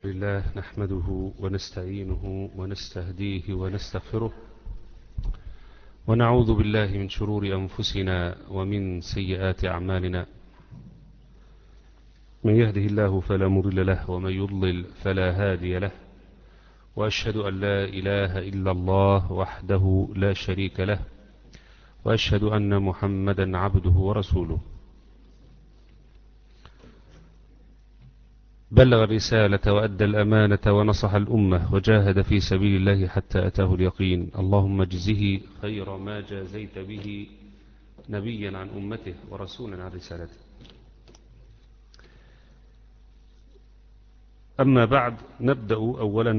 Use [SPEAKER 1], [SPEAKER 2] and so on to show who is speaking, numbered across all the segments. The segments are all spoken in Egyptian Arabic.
[SPEAKER 1] لله نحمده ونستعينه ونستهديه ونستغفره ونعوذ بالله من شرور أنفسنا ومن سيئات أعمالنا من يهده الله فلا مضل له ومن يضلل فلا هادي له وأشهد أن لا إله إلا الله وحده لا شريك له وأشهد أن محمدا عبده ورسوله بلغ الرسالة وأدى الأمانة ونصح الأمة وجاهد في سبيل الله حتى أتاه اليقين اللهم اجزه خير ما جازيت به نبيا عن أمته ورسولا عن رسالته أما بعد نبدأ أولا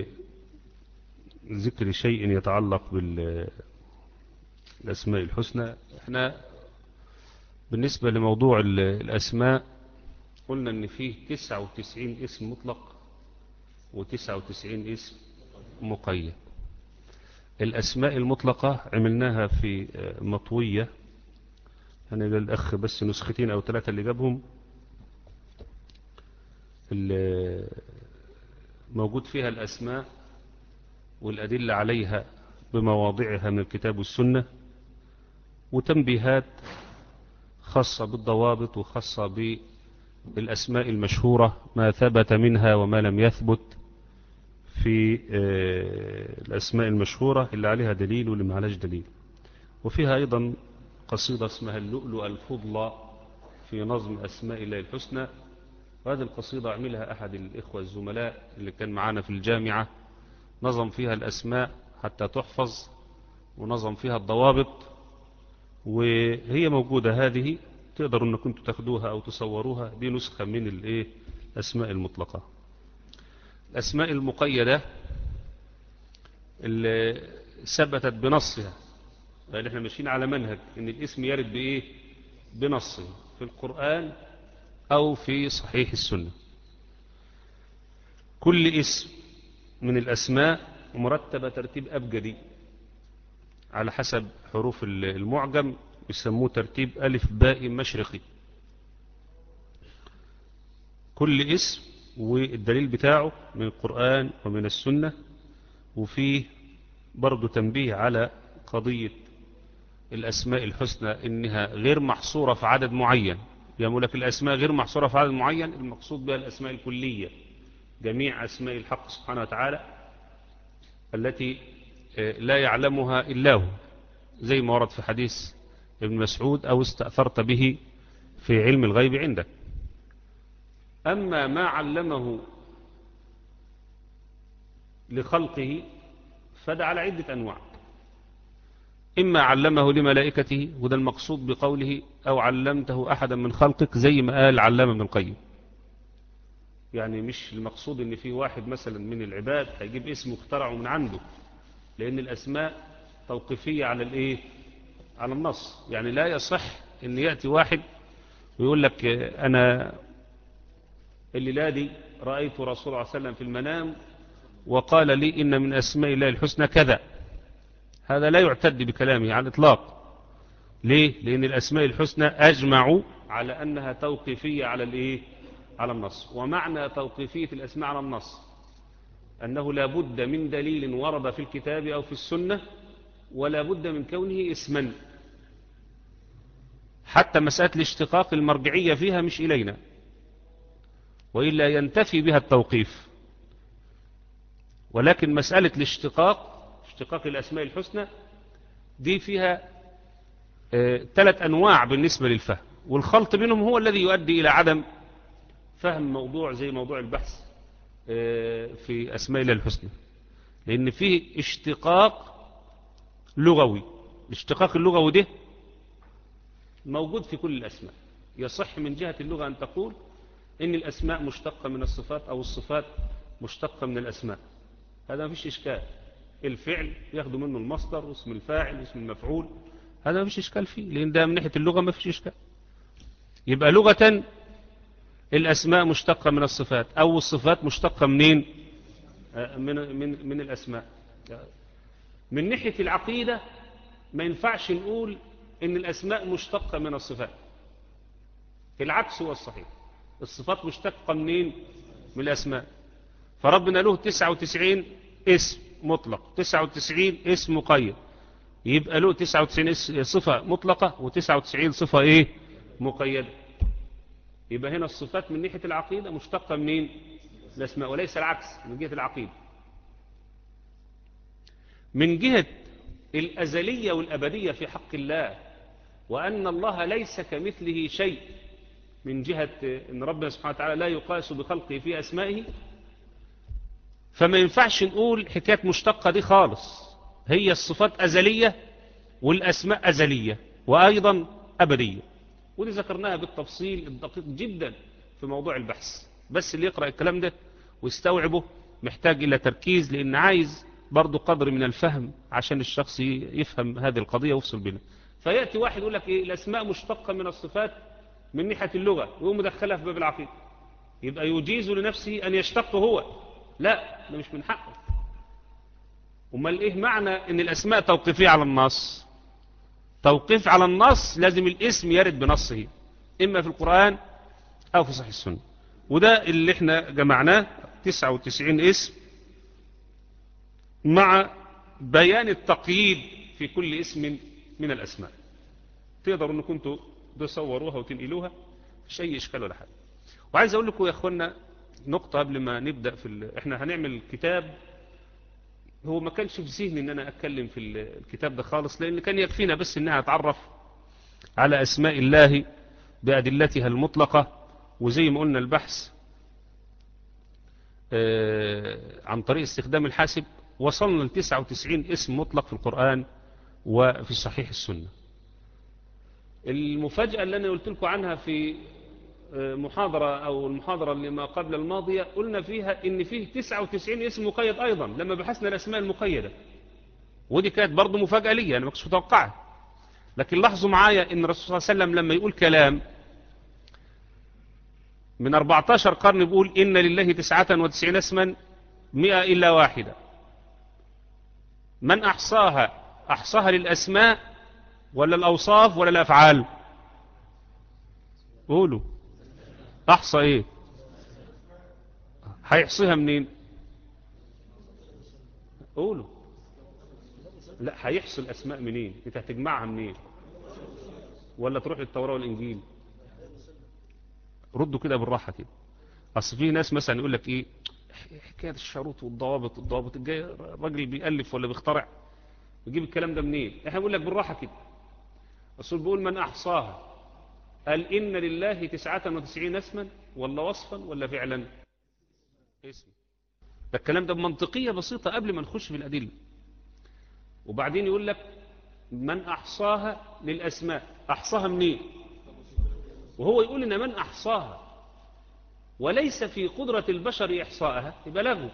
[SPEAKER 1] بذكر شيء يتعلق بالأسماء الحسنى احنا بالنسبة لموضوع الأسماء قلنا ان فيه 99 اسم مطلق و99 اسم مقيد الأسماء المطلقة عملناها في مطوية يعني للأخ بس نسختين أو ثلاثة اللي جابهم موجود فيها الأسماء والأدلة عليها بمواضعها من الكتاب والسنة وتنبيهات خاصة بالضوابط وخاصة بالأسماء المشهورة ما ثبت منها وما لم يثبت في الأسماء المشهورة اللي عليها دليل واللي ما عليهاش دليل وفيها أيضا قصيدة اسمها اللؤلؤ الفضلى في نظم أسماء الله الحسنى وهذه القصيدة عملها أحد الإخوة الزملاء اللي كان معانا في الجامعة نظم فيها الأسماء حتى تحفظ ونظم فيها الضوابط وهي موجودة هذه تقدروا أنكم كنتوا تاخدوها أو تصوروها دي نسخة من الإيه الأسماء المطلقة الأسماء المقيدة اللي ثبتت بنصها يعني احنا ماشيين على منهج ان الاسم يرد بإيه بنصه في القرآن أو في صحيح السنة كل اسم من الأسماء مرتبة ترتيب أبجدي على حسب حروف المعجم يسموه ترتيب ألف باء مشرقي كل اسم والدليل بتاعه من القرآن ومن السنة وفيه برضو تنبيه على قضية الأسماء الحسنى إنها غير محصورة في عدد معين يقول لك الأسماء غير محصورة في عدد معين المقصود بها الأسماء الكلية جميع أسماء الحق سبحانه وتعالى التي لا يعلمها إلا هو زي ما ورد في حديث ابن مسعود أو استأثرت به في علم الغيب عندك أما ما علمه لخلقه فده على عدة أنواع إما علمه لملائكته وده المقصود بقوله أو علمته أحدا من خلقك زي ما قال علم ابن القيم يعني مش المقصود ان في واحد مثلا من العباد هيجيب اسم اخترعه من عنده لأن الأسماء توقيفية على الإيه على النص يعني لا يصح ان يأتي واحد ويقول لك أنا الليلة دي رأيت رسول الله صلى الله عليه وسلم في المنام وقال لي إن من أسماء الله الحسنى كذا هذا لا يعتد بكلامه على الإطلاق ليه؟ لأن الأسماء الحسنى أجمعوا على أنها توقيفية على الإيه؟ على النص ومعنى توقيفية الأسماء على النص أنه لا بد من دليل ورد في الكتاب أو في السنة ولا بد من كونه اسما حتى مسألة الاشتقاق المرجعية فيها مش إلينا وإلا ينتفي بها التوقيف ولكن مسألة الاشتقاق اشتقاق الأسماء الحسنى دي فيها ثلاث اه أنواع بالنسبة للفهم والخلط بينهم هو الذي يؤدي إلى عدم فهم موضوع زي موضوع البحث اه في أسماء الله الحسنى لأن فيه اشتقاق لغوي الاشتقاق اللغوي ده موجود في كل الأسماء يصح من جهة اللغة أن تقول إن الأسماء مشتقة من الصفات أو الصفات مشتقة من الأسماء هذا ما فيش إشكال الفعل ياخدوا منه المصدر واسم الفاعل واسم المفعول هذا ما فيش إشكال فيه لأن ده من ناحية اللغة ما فيش إشكال يبقى لغة الأسماء مشتقة من الصفات أو الصفات مشتقة منين من, من, من الأسماء من ناحية العقيدة ما ينفعش نقول إن الأسماء مشتقة من الصفات العكس هو الصحيح الصفات مشتقة منين من الأسماء فربنا له 99 اسم مطلق 99 اسم مقيد يبقى له 99 اس- صفة مطلقة و99 صفة ايه مقيدة يبقى هنا الصفات من ناحية العقيدة مشتقة منين الاسماء وليس العكس من جهة العقيدة من جهة الأزلية والأبدية في حق الله وأن الله ليس كمثله شيء من جهة أن ربنا سبحانه وتعالى لا يقاس بخلقه في أسمائه فما ينفعش نقول حكاية مشتقة دي خالص هي الصفات أزلية والأسماء أزلية وأيضا أبدية ودي ذكرناها بالتفصيل الدقيق جدا في موضوع البحث بس اللي يقرأ الكلام ده ويستوعبه محتاج إلى تركيز لأن عايز برضو قدر من الفهم عشان الشخص يفهم هذه القضية ويفصل بينها فيأتي واحد يقول لك إيه الأسماء مشتقة من الصفات من ناحية اللغة ويقوم مدخلها في باب العقيدة يبقى يجيز لنفسه أن يشتق هو لا ده مش من حقه امال ايه معنى ان الاسماء توقيفية على النص توقيف على النص لازم الاسم يرد بنصه اما في القرآن او في صحيح السنة وده اللي احنا جمعناه 99 اسم مع بيان التقييد في كل اسم من الاسماء تقدروا انكم كنتوا تصوروها وتنقلوها مش اي اشكال ولا حاجه وعايز اقول لكم يا اخوانا نقطة قبل ما نبدأ في ال... احنا هنعمل كتاب هو ما كانش في ذهني ان انا اتكلم في ال- الكتاب ده خالص لان كان يكفينا بس انها اتعرف على اسماء الله بادلتها المطلقة وزي ما قلنا البحث آه، عن طريق استخدام الحاسب وصلنا ل 99 اسم مطلق في القرآن وفي صحيح السنة المفاجأة اللي أنا قلت لكم عنها في محاضرة أو المحاضرة اللي ما قبل الماضية قلنا فيها إن فيه 99 اسم مقيد أيضا لما بحثنا الأسماء المقيدة ودي كانت برضو مفاجأة لي أنا ما كنتش متوقعها لكن لاحظوا معايا إن الرسول صلى الله عليه وسلم لما يقول كلام من 14 قرن بيقول إن لله 99 اسما 100 إلا واحدة من أحصاها أحصاها للأسماء ولا الأوصاف ولا الأفعال قولوا أحصى إيه هيحصيها منين قولوا لا هيحصي الأسماء منين انت هتجمعها منين ولا تروح للتوراة والإنجيل ردوا كده بالراحة كده أصل في ناس مثلا يقول لك إيه حكاية الشروط والضوابط الضوابط الجاي الراجل بيألف ولا بيخترع يجيب الكلام ده منين احنا بنقول لك بالراحة كده الرسول بيقول من أحصاها قال إن لله تسعة وتسعين اسما ولا وصفا ولا فعلا اسم ده الكلام ده بمنطقية بسيطة قبل ما نخش في الأدلة وبعدين يقول لك من أحصاها للأسماء أحصاها منين وهو يقول إن من أحصاها وليس في قدرة البشر إحصائها يبقى لغو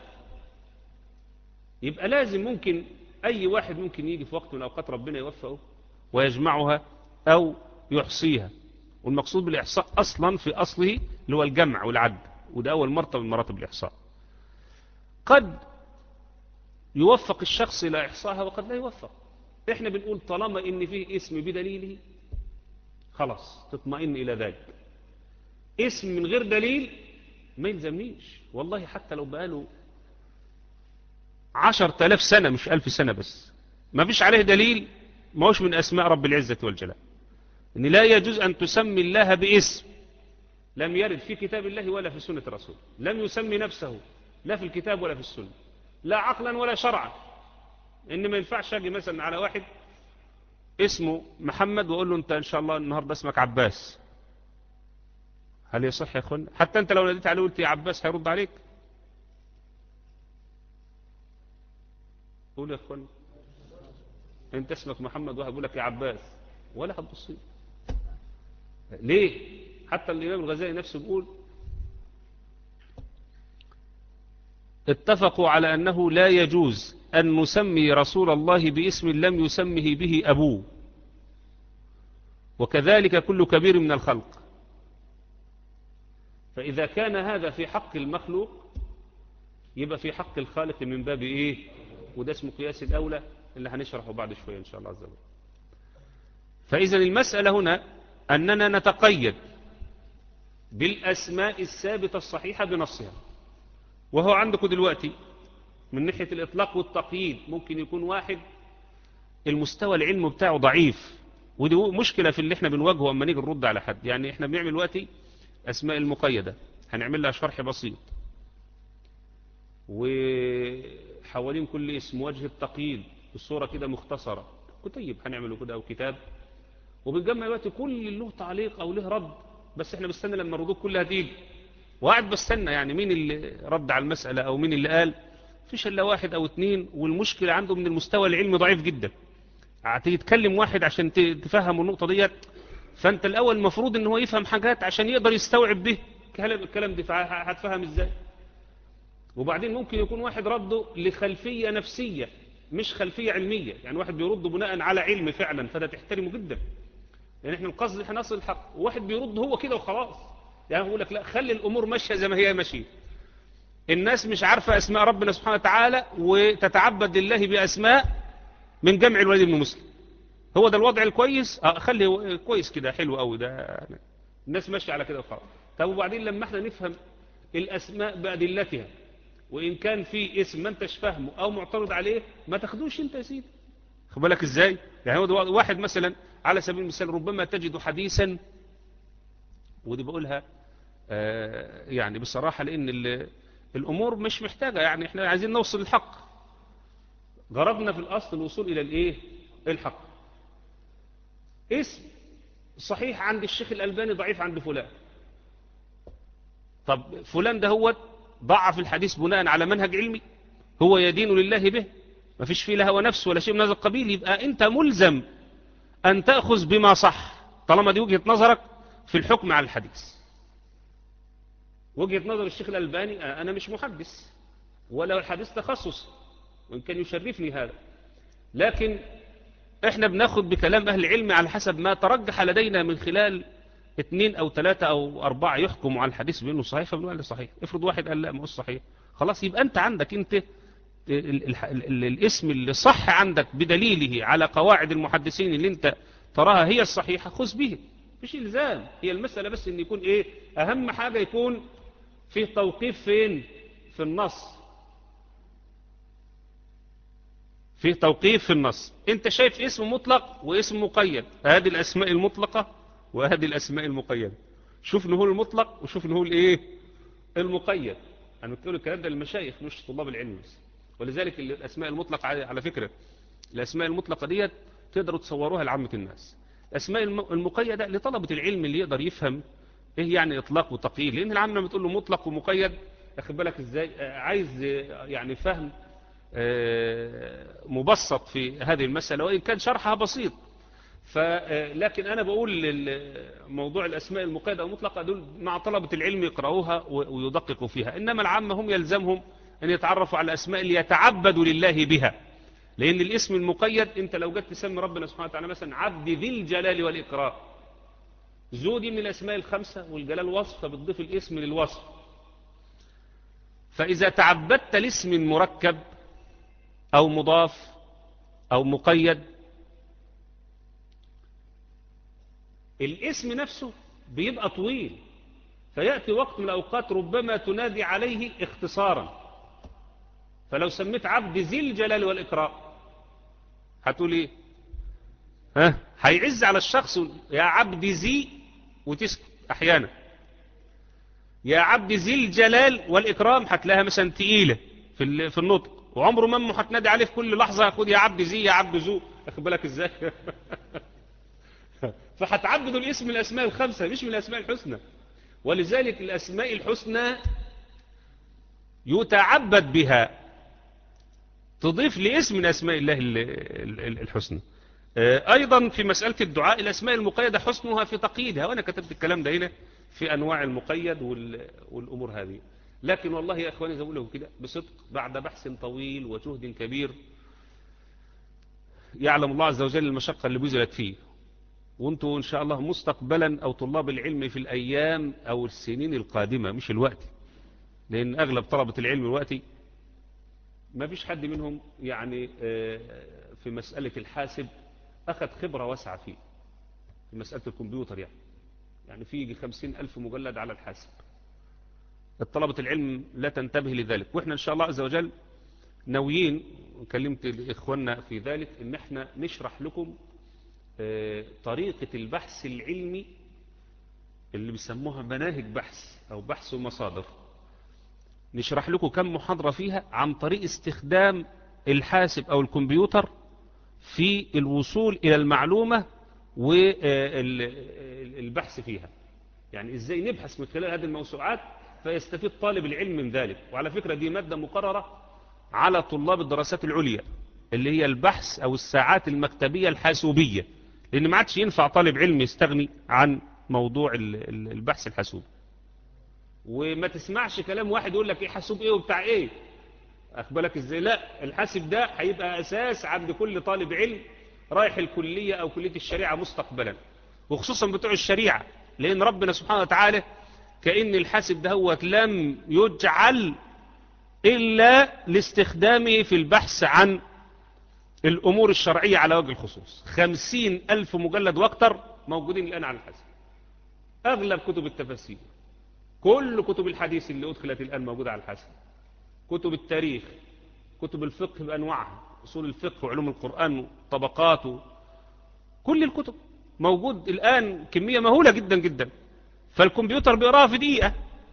[SPEAKER 1] يبقى لازم ممكن أي واحد ممكن يجي في وقت من الأوقات ربنا يوفقه ويجمعها أو يحصيها والمقصود بالإحصاء أصلا في أصله اللي هو الجمع والعد وده أول مرتبة من مراتب الإحصاء قد يوفق الشخص إلى إحصائها وقد لا يوفق إحنا بنقول طالما إن فيه اسم بدليله خلاص تطمئن إلى ذلك اسم من غير دليل ما يلزمنيش والله حتى لو بقاله عشر تلاف سنة مش ألف سنة بس ما فيش عليه دليل ما هوش من أسماء رب العزة والجلال إن لا يجوز أن تسمي الله باسم لم يرد في كتاب الله ولا في سنة الرسول لم يسمي نفسه لا في الكتاب ولا في السنة لا عقلا ولا شرعا إن ما ينفعش أجي مثلا على واحد اسمه محمد وأقول له أنت إن شاء الله النهاردة اسمك عباس هل يصح يا أخوان حتى أنت لو ناديت عليه وقلت يا عباس هيرد عليك قول يا أخوان أنت اسمك محمد واحد يقول لك يا عباس ولا هتبص ليه حتى الإمام الغزالي نفسه بيقول اتفقوا على أنه لا يجوز أن نسمي رسول الله باسم لم يسمه به أبوه وكذلك كل كبير من الخلق فإذا كان هذا في حق المخلوق يبقى في حق الخالق من باب إيه وده اسمه قياس الأولى اللي هنشرحه بعد شوية إن شاء الله عز وجل فإذا المسألة هنا أننا نتقيد بالأسماء الثابتة الصحيحة بنصها وهو عندكم دلوقتي من ناحية الإطلاق والتقييد ممكن يكون واحد المستوى العلم بتاعه ضعيف ودي مشكلة في اللي احنا بنواجهه اما نيجي نرد على حد يعني احنا بنعمل دلوقتي أسماء المقيدة هنعمل لها شرح بسيط وحوالين كل اسم وجه التقييد بصورة كده مختصرة كتيب هنعمله كده أو كتاب وبنجمع دلوقتي كل اللي له تعليق أو له رد بس احنا بنستنى لما الردود كلها تيجي وقاعد بستنى يعني مين اللي رد على المسألة أو مين اللي قال فيش إلا واحد أو اتنين والمشكلة عنده من المستوى العلمي ضعيف جدا هتتكلم واحد عشان تفهم النقطة ديت فأنت الأول المفروض إن هو يفهم حاجات عشان يقدر يستوعب به الكلام ده هتفهم إزاي وبعدين ممكن يكون واحد رده لخلفية نفسية مش خلفية علمية يعني واحد بيرد بناء على علم فعلا فده تحترمه جدا يعني احنا القصد احنا نصل الحق وواحد بيرد هو كده وخلاص يعني بيقول لك لا خلي الامور ماشيه زي ما هي ماشيه الناس مش عارفه اسماء ربنا سبحانه وتعالى وتتعبد لله باسماء من جمع الوليد بن مسلم هو ده الوضع الكويس اه خلي كويس كده حلو قوي ده الناس ماشيه على كده وخلاص طب وبعدين لما احنا نفهم الاسماء بادلتها وان كان في اسم ما انتش فاهمه او معترض عليه ما تاخدوش انت يا سيدي خد بالك ازاي يعني هو واحد مثلا على سبيل المثال ربما تجد حديثا ودي بقولها آه يعني بصراحة لأن الأمور مش محتاجة يعني احنا عايزين نوصل الحق غرضنا في الأصل الوصول إلى الإيه الحق اسم صحيح عند الشيخ الألباني ضعيف عند فلان طب فلان ده هو ضعف الحديث بناء على منهج علمي هو يدين لله به ما فيش فيه لا هو نفس ولا شيء من هذا القبيل يبقى أنت ملزم أن تأخذ بما صح طالما دي وجهة نظرك في الحكم على الحديث وجهة نظر الشيخ الألباني أنا مش محدث ولا الحديث تخصص وإن كان يشرفني هذا لكن احنا بناخد بكلام أهل العلم على حسب ما ترجح لدينا من خلال اثنين أو ثلاثة أو أربعة يحكموا على الحديث بأنه صحيح فبنقول له صحيح افرض واحد قال لا ما هو صحيح خلاص يبقى أنت عندك أنت ال ال ال الاسم اللي صح عندك بدليله على قواعد المحدثين اللي انت تراها هي الصحيحة خذ به مش إلزام هي المسألة بس ان يكون ايه اهم حاجة يكون فيه توقيف فين في النص فيه توقيف في النص انت شايف اسم مطلق واسم مقيد هذه الاسماء المطلقة وهذه الاسماء المقيدة شوف ان هو المطلق وشوف ان هو الايه المقيد انا بتقول الكلام ده للمشايخ مش طلاب العلم بس ولذلك الاسماء المطلقة على فكرة الاسماء المطلقة ديت تقدروا تصوروها لعامة الناس الاسماء المقيدة لطلبة العلم اللي يقدر يفهم ايه يعني اطلاق وتقييد لان العام لما تقول له مطلق ومقيد اخد بالك ازاي عايز يعني فهم مبسط في هذه المسألة وإن كان شرحها بسيط لكن أنا بقول موضوع الأسماء المقيدة المطلقة دول مع طلبة العلم يقرأوها ويدققوا فيها إنما العامة هم يلزمهم أن يتعرفوا على الأسماء اللي يتعبدوا لله بها لأن الاسم المقيد أنت لو جت تسمي ربنا سبحانه وتعالى مثلا عبد ذي الجلال والإكرام ذو دي من الأسماء الخمسة والجلال وصف فبتضيف الاسم للوصف فإذا تعبدت لاسم مركب أو مضاف أو مقيد الاسم نفسه بيبقى طويل فيأتي وقت من الأوقات ربما تنادي عليه اختصارا فلو سميت عبد ذي الجلال والإكرام هتقول ايه ها هيعز على الشخص يا عبد ذي وتسكت احيانا يا عبد ذي الجلال والإكرام هتلاقيها مثلا تقيلة في في النطق وعمره ما امه هتنادي عليه في كل لحظة خد يا عبد ذي يا عبد ذو اخد بالك ازاي فهتعبدوا الاسم من الاسماء الخمسة مش من الاسماء الحسنى ولذلك الاسماء الحسنى يتعبد بها تضيف لاسم من اسماء الله الحسنى ايضا في مسألة الدعاء الاسماء المقيدة حسنها في تقييدها وانا كتبت الكلام ده هنا في انواع المقيد والامور هذه لكن والله يا اخواني زي له كده بصدق بعد بحث طويل وجهد كبير يعلم الله عز وجل المشقة اللي بذلت فيه وانتوا ان شاء الله مستقبلا او طلاب العلم في الايام او السنين القادمة مش الوقت لان اغلب طلبة العلم الوقت ما فيش حد منهم يعني في مسألة الحاسب اخذ خبرة واسعة فيه في مسألة الكمبيوتر يعني يعني في يجي خمسين الف مجلد على الحاسب الطلبة العلم لا تنتبه لذلك وإحنا إن شاء الله عز وجل ناويين وكلمت إخواننا في ذلك إن إحنا نشرح لكم آه، طريقة البحث العلمي اللي بيسموها مناهج بحث أو بحث ومصادر نشرح لكم كم محاضرة فيها عن طريق استخدام الحاسب أو الكمبيوتر في الوصول إلى المعلومة والبحث فيها يعني إزاي نبحث من خلال هذه الموسوعات فيستفيد طالب العلم من ذلك وعلى فكرة دي مادة مقررة على طلاب الدراسات العليا اللي هي البحث أو الساعات المكتبية الحاسوبية لأن ما عادش ينفع طالب علم يستغني عن موضوع البحث الحاسوبي وما تسمعش كلام واحد يقول لك ايه حاسوب ايه وبتاع ايه اخبالك ازاي لا الحاسب ده هيبقى اساس عند كل طالب علم رايح الكلية او كلية الشريعة مستقبلا وخصوصا بتوع الشريعة لان ربنا سبحانه وتعالى كأن الحاسب ده هو لم يجعل إلا لاستخدامه في البحث عن الأمور الشرعية على وجه الخصوص خمسين ألف مجلد واكتر موجودين الآن على الحاسب أغلب كتب التفاسير كل كتب الحديث اللي أدخلت الآن موجودة على الحاسب كتب التاريخ كتب الفقه بأنواعها أصول الفقه وعلوم القرآن وطبقاته كل الكتب موجود الآن كمية مهولة جدا جدا فالكمبيوتر بيقراها في دقيقة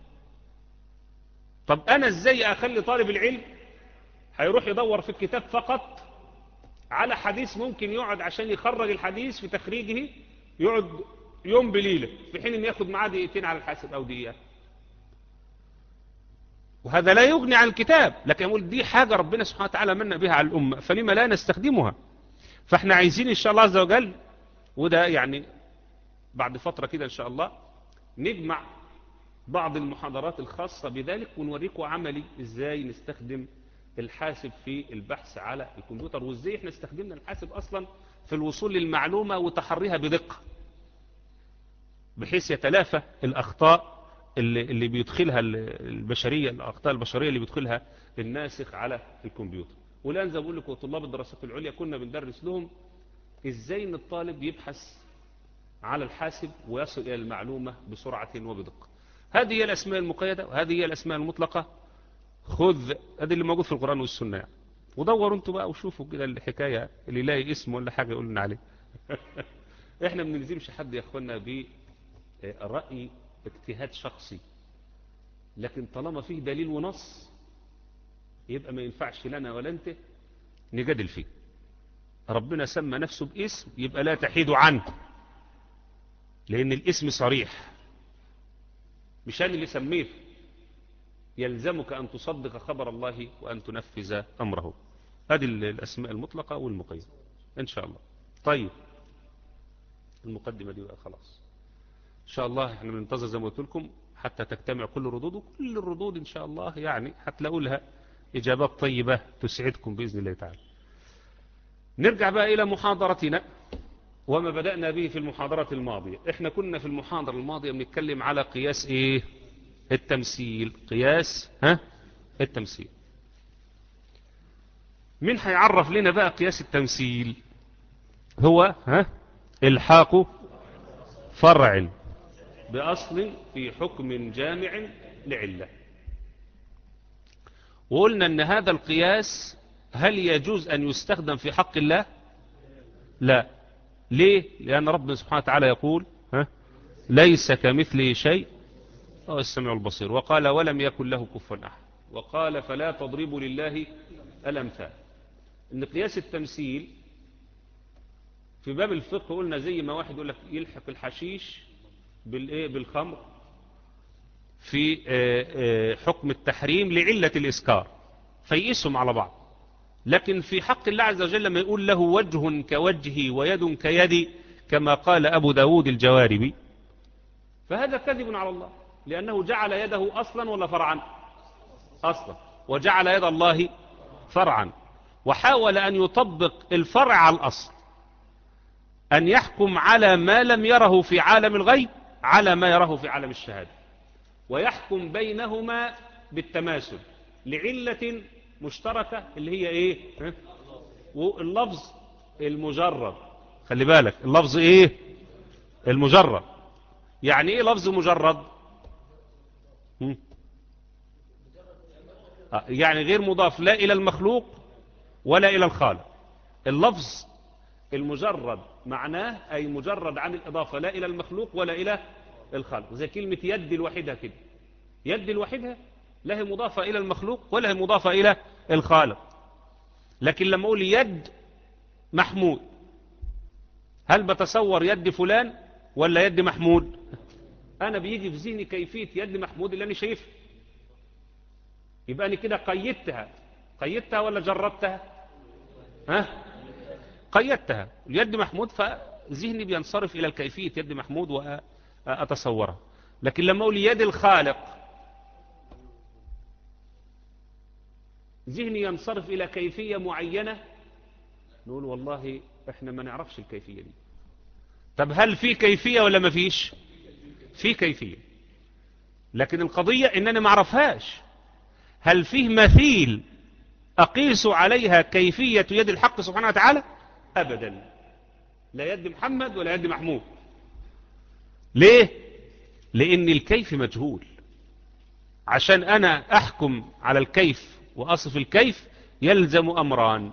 [SPEAKER 1] طب أنا إزاي أخلي طالب العلم هيروح يدور في الكتاب فقط على حديث ممكن يقعد عشان يخرج الحديث في تخريجه يقعد يوم بليلة في حين ان ياخد معاه دقيقتين على الحاسب او دقيقة وهذا لا يغني عن الكتاب لكن يقول دي حاجة ربنا سبحانه وتعالى من بها على الأمة فلما لا نستخدمها فاحنا عايزين إن شاء الله عز وجل وده يعني بعد فترة كده إن شاء الله نجمع بعض المحاضرات الخاصة بذلك ونوريكم عملي إزاي نستخدم الحاسب في البحث على الكمبيوتر وإزاي احنا استخدمنا الحاسب أصلا في الوصول للمعلومة وتحريها بدقة بحيث يتلافى الأخطاء اللي, اللي بيدخلها البشرية الأخطاء البشرية اللي بيدخلها الناسخ على الكمبيوتر والآن زي بقول لكم طلاب الدراسات العليا كنا بندرس لهم إزاي ان الطالب يبحث على الحاسب ويصل إلى المعلومة بسرعة وبدقة هذه هي الأسماء المقيدة وهذه هي الأسماء المطلقة خذ هذا اللي موجود في القرآن والسنة يعني. ودوروا انتوا بقى وشوفوا كده الحكاية اللي يلاقي اسم ولا حاجة يقول لنا عليه احنا ما بنلزمش حد يا اخوانا برأي اجتهاد شخصي لكن طالما فيه دليل ونص يبقى ما ينفعش لنا ولا انت نجادل فيه ربنا سمى نفسه باسم يبقى لا تحيد عنه لأن الاسم صريح مش أنا اللي سميه يلزمك أن تصدق خبر الله وأن تنفذ أمره هذه الأسماء المطلقة والمقيدة إن شاء الله طيب المقدمة دي بقى خلاص إن شاء الله احنا بننتظر زي ما قلت لكم حتى تجتمع كل الردود وكل الردود إن شاء الله يعني هتلاقوا لها إجابات طيبة تسعدكم بإذن الله تعالى نرجع بقى إلى محاضرتنا وما بدأنا به في المحاضرة الماضية احنا كنا في المحاضرة الماضية بنتكلم على قياس ايه التمثيل قياس ها التمثيل مين هيعرف لنا بقى قياس التمثيل هو ها الحاق فرع بأصل في حكم جامع لعلة وقلنا ان هذا القياس هل يجوز ان يستخدم في حق الله لا ليه لان ربنا سبحانه وتعالى يقول ها ليس كمثله شيء هو السميع البصير وقال ولم يكن له كفوا احد وقال فلا تضربوا لله الامثال ان قياس التمثيل في باب الفقه قلنا زي ما واحد يقول لك يلحق الحشيش بالايه بالخمر في حكم التحريم لعلة الإسكار فيقيسهم على بعض لكن في حق الله عز وجل لما يقول له وجه كوجهي ويد كيدي كما قال أبو داود الجواربي فهذا كذب على الله لأنه جعل يده أصلا ولا فرعا أصلا وجعل يد الله فرعا وحاول أن يطبق الفرع على الأصل أن يحكم على ما لم يره في عالم الغيب على ما يره في عالم الشهادة ويحكم بينهما بالتماثل لعلة مشتركة اللي هي ايه واللفظ المجرد خلي بالك اللفظ ايه المجرد يعني ايه لفظ مجرد آه، يعني غير مضاف لا إلى المخلوق ولا إلى الخالق اللفظ المجرد معناه أي مجرد عن الإضافة لا إلى المخلوق ولا إلى الخالق زي كلمة يد الوحيدة كده يد الوحيدة لا هي مضافة إلى المخلوق ولا هي مضافة إلى الخالق لكن لما أقول يد محمود هل بتصور يد فلان ولا يد محمود أنا بيجي في ذهني كيفية يد محمود اللي أنا شايفها يبقى أنا كده قيدتها قيدتها ولا جربتها ها قيدتها اليد محمود فذهني بينصرف إلى الكيفية يد محمود وأتصورها لكن لما أقول يد الخالق ذهني ينصرف إلى كيفية معينة نقول والله احنا ما نعرفش الكيفية دي طب هل في كيفية ولا ما فيش في كيفية لكن القضية انني ما اعرفهاش هل فيه مثيل اقيس عليها كيفية يد الحق سبحانه وتعالى ابدا لا يد محمد ولا يد محمود ليه لان الكيف مجهول عشان انا احكم على الكيف واصف الكيف يلزم امران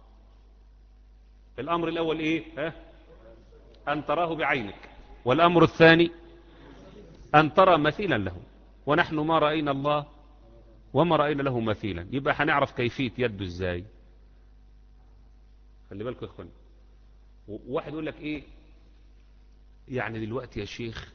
[SPEAKER 1] الامر الاول ايه ها؟ ان تراه بعينك والامر الثاني ان ترى مثيلا له ونحن ما رأينا الله وما رأينا له مثيلا يبقى هنعرف كيفية يده ازاي خلي بالكم يا اخوان واحد يقول لك ايه يعني دلوقتي يا شيخ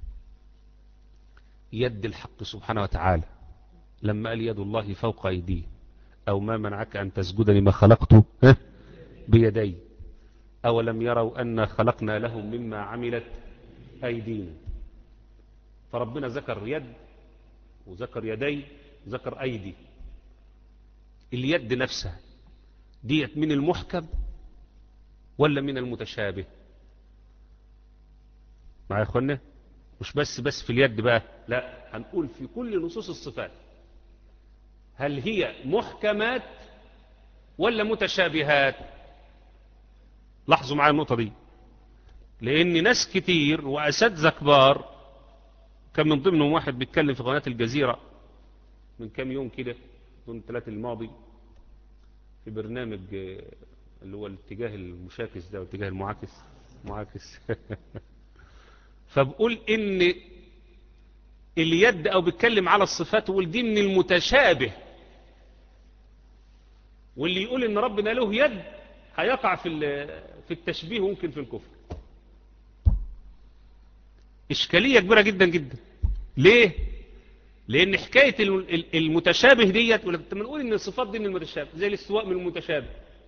[SPEAKER 1] يد الحق سبحانه وتعالى لما قال يد الله فوق ايديه او ما منعك ان تسجد لما خلقته ها؟ بيدي أولم يروا أن خلقنا لهم مما عملت أيدينا فربنا ذكر يد وذكر يدي ذكر أيدي اليد نفسها ديت من المحكم ولا من المتشابه مع يا اخوانا مش بس بس في اليد بقى لا هنقول في كل نصوص الصفات هل هي محكمات ولا متشابهات لاحظوا معايا النقطة دي لأن ناس كتير وأساتذة كبار كان من ضمنهم واحد بيتكلم في قناة الجزيرة من كام يوم كده ضمن الثلاث الماضي في برنامج اللي هو الاتجاه المشاكس ده والاتجاه المعاكس معاكس فبقول ان اليد او بيتكلم على الصفات ويقول دي من المتشابه واللي يقول ان ربنا له يد هيقع في في التشبيه وممكن في الكفر إشكالية كبيرة جدا جدا ليه لأن حكاية المتشابه ديت لما نقول إن الصفات دي من المتشابه زي الاستواء من المتشابه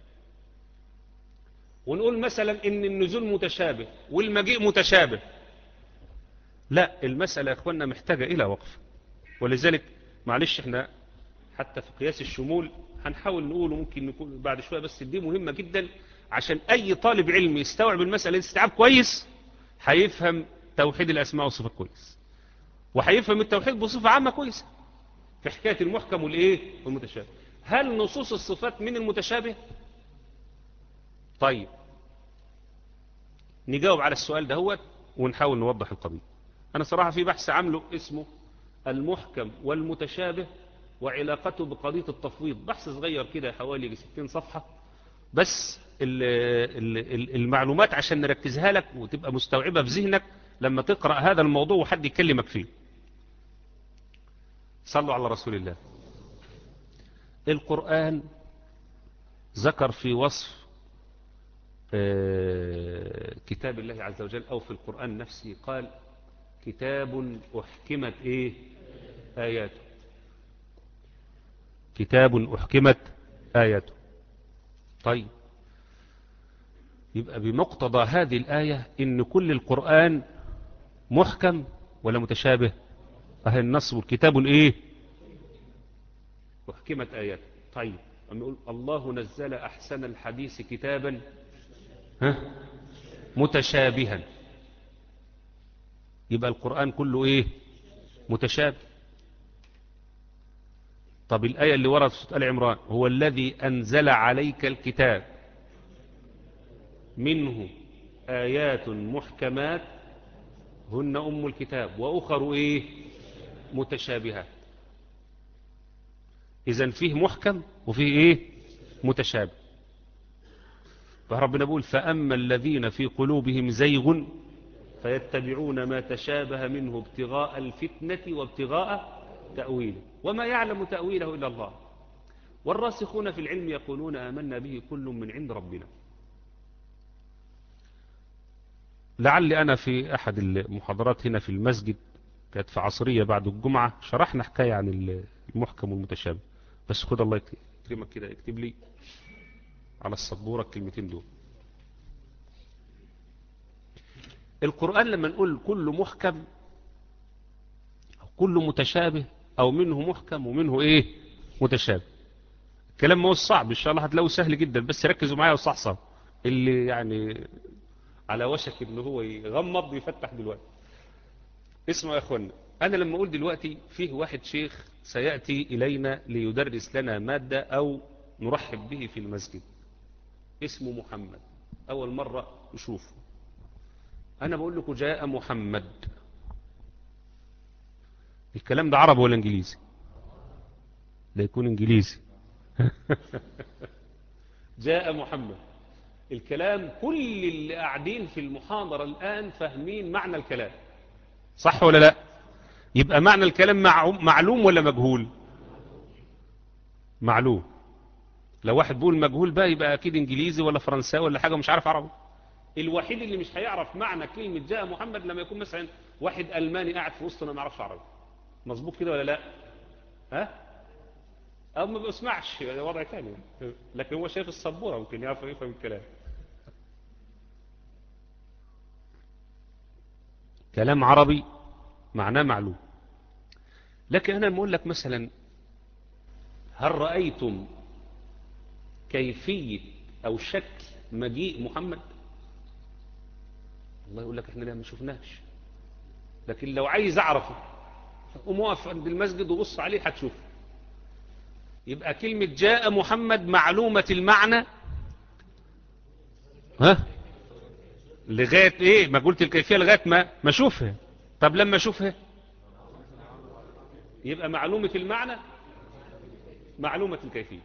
[SPEAKER 1] ونقول مثلا إن النزول متشابه والمجيء متشابه لا المسألة يا أخوانا محتاجة إلى وقف ولذلك معلش احنا حتى في قياس الشمول هنحاول نقول ممكن نكون بعد شوية بس دي مهمة جدا عشان أي طالب علم يستوعب المسألة استيعاب كويس هيفهم توحيد الأسماء والصفات كويس وهيفهم التوحيد بصفة عامة كويسة في حكاية المحكم والإيه والمتشابه هل نصوص الصفات من المتشابه طيب نجاوب على السؤال ده هو ونحاول نوضح القضية أنا صراحة في بحث عامله اسمه المحكم والمتشابه وعلاقته بقضية التفويض بحث صغير كده حوالي 60 صفحة بس ال ال المعلومات عشان نركزها لك وتبقى مستوعبة في ذهنك لما تقرأ هذا الموضوع وحد يكلمك فيه صلوا على رسول الله القرآن ذكر في وصف كتاب الله عز وجل أو في القرآن نفسه قال كتاب أحكمت إيه آياته كتاب أحكمت آياته طيب يبقى بمقتضى هذه الآية إن كل القرآن محكم ولا متشابه أهل النص والكتاب الإيه أحكمت آياته طيب أما يقول الله نزل أحسن الحديث كتابا ها متشابها يبقى القرآن كله إيه متشابه طب الآية اللي وردت في سورة آل عمران هو الذي أنزل عليك الكتاب منه آيات محكمات هن أم الكتاب وأخر إيه متشابهات إذا فيه محكم وفيه إيه متشابه فربنا بيقول فأما الذين في قلوبهم زيغ فيتبعون ما تشابه منه ابتغاء الفتنة وابتغاء تأويله وما يعلم تأويله إلا الله والراسخون في العلم يقولون آمنا به كل من عند ربنا لعلي أنا في أحد المحاضرات هنا في المسجد كانت في عصرية بعد الجمعة شرحنا حكاية عن المحكم والمتشابه بس خد الله يكرمك كده اكتب لي على السبورة الكلمتين دول القرآن لما نقول كل محكم أو كل متشابه أو منه محكم ومنه إيه متشابه الكلام ما هو صعب إن شاء الله هتلاقوه سهل جدا بس ركزوا معايا وصحصح اللي يعني على وشك إن هو يغمض ويفتح دلوقتي اسمعوا يا أخوانا أنا لما أقول دلوقتي فيه واحد شيخ سيأتي إلينا ليدرس لنا مادة أو نرحب به في المسجد اسمه محمد أول مرة نشوفه أنا بقول لكم جاء محمد الكلام ده عربي ولا إنجليزي لا يكون إنجليزي جاء محمد الكلام كل اللي قاعدين في المحاضرة الآن فاهمين معنى الكلام صح ولا لا يبقى معنى الكلام معلوم ولا مجهول معلوم لو واحد بيقول مجهول بقى يبقى أكيد إنجليزي ولا فرنساوي ولا حاجة مش عارف عربي الوحيد اللي مش هيعرف معنى كلمة جاء محمد لما يكون مثلا واحد ألماني قاعد في وسطنا ما يعرفش عربي مظبوط كده ولا لا ها أو ما بيسمعش وضع ثاني لكن هو شايف السبورة ممكن يعرف يفهم الكلام كلام عربي معناه معلوم لكن أنا بقول لك مثلا هل رأيتم كيفية أو شكل مجيء محمد الله يقول لك احنا لا ما شفناش لكن لو عايز اعرفه قوم واقف عند المسجد وبص عليه هتشوفه يبقى كلمة جاء محمد معلومة المعنى ها لغاية ايه ما قلت الكيفية لغاية ما ما اشوفها طب لما اشوفها يبقى معلومة المعنى معلومة الكيفية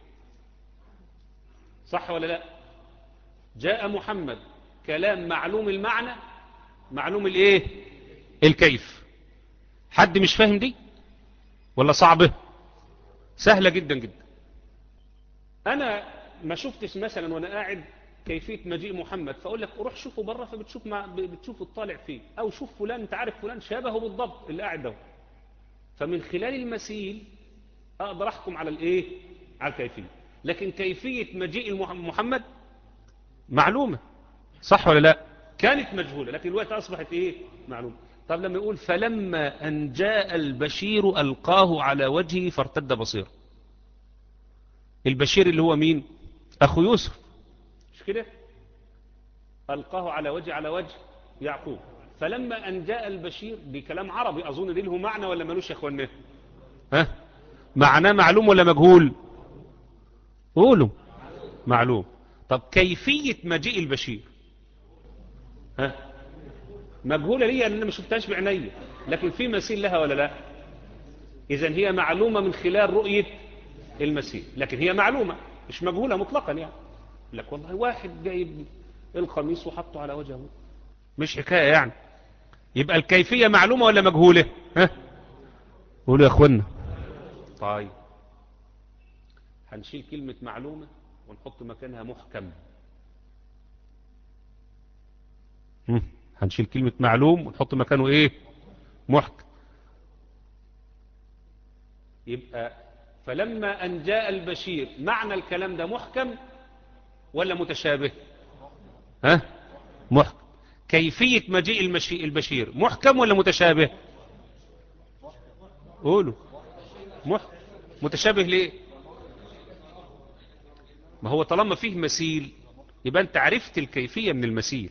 [SPEAKER 1] صح ولا لا جاء محمد كلام معلوم المعنى معلوم الايه الكيف حد مش فاهم دي ولا صعبه سهلة جدا جدا انا ما شفتش مثلا وانا قاعد كيفية مجيء محمد فاقول لك روح شوفه بره فبتشوف ما بتشوف الطالع فيه او شوف فلان انت عارف فلان شبهه بالضبط اللي قاعد ده فمن خلال المسيل اقدر احكم على الايه على الكيفية لكن كيفية مجيء محمد معلومة صح ولا لا كانت مجهولة لكن الوقت أصبحت إيه معلومة طب لما يقول فلما أن جاء البشير ألقاه على وجهه فارتد بصيره البشير اللي هو مين أخو يوسف مش كده ألقاه على وجه على وجه يعقوب فلما أن جاء البشير دي كلام عربي أظن دي له معنى ولا ملوش يا أخوانا ها معناه معلوم ولا مجهول قولوا معلوم طب كيفية مجيء البشير ها مجهولة لي أن أنا ما شفتهاش بعيني لكن في مثيل لها ولا لا إذا هي معلومة من خلال رؤية المسيح لكن هي معلومة مش مجهولة مطلقا يعني لك والله واحد جايب القميص وحطه على وجهه مش حكاية يعني يبقى الكيفية معلومة ولا مجهولة ها قولوا يا اخوانا طيب هنشيل كلمة معلومة ونحط مكانها محكم هنشيل كلمة معلوم ونحط مكانه ايه محكم يبقى فلما أن جاء البشير معنى الكلام ده محكم ولا متشابه ها محكم كيفية مجيء المشي البشير محكم ولا متشابه قولوا محكم متشابه ليه ما هو طالما فيه مثيل يبقى انت عرفت الكيفية من المثيل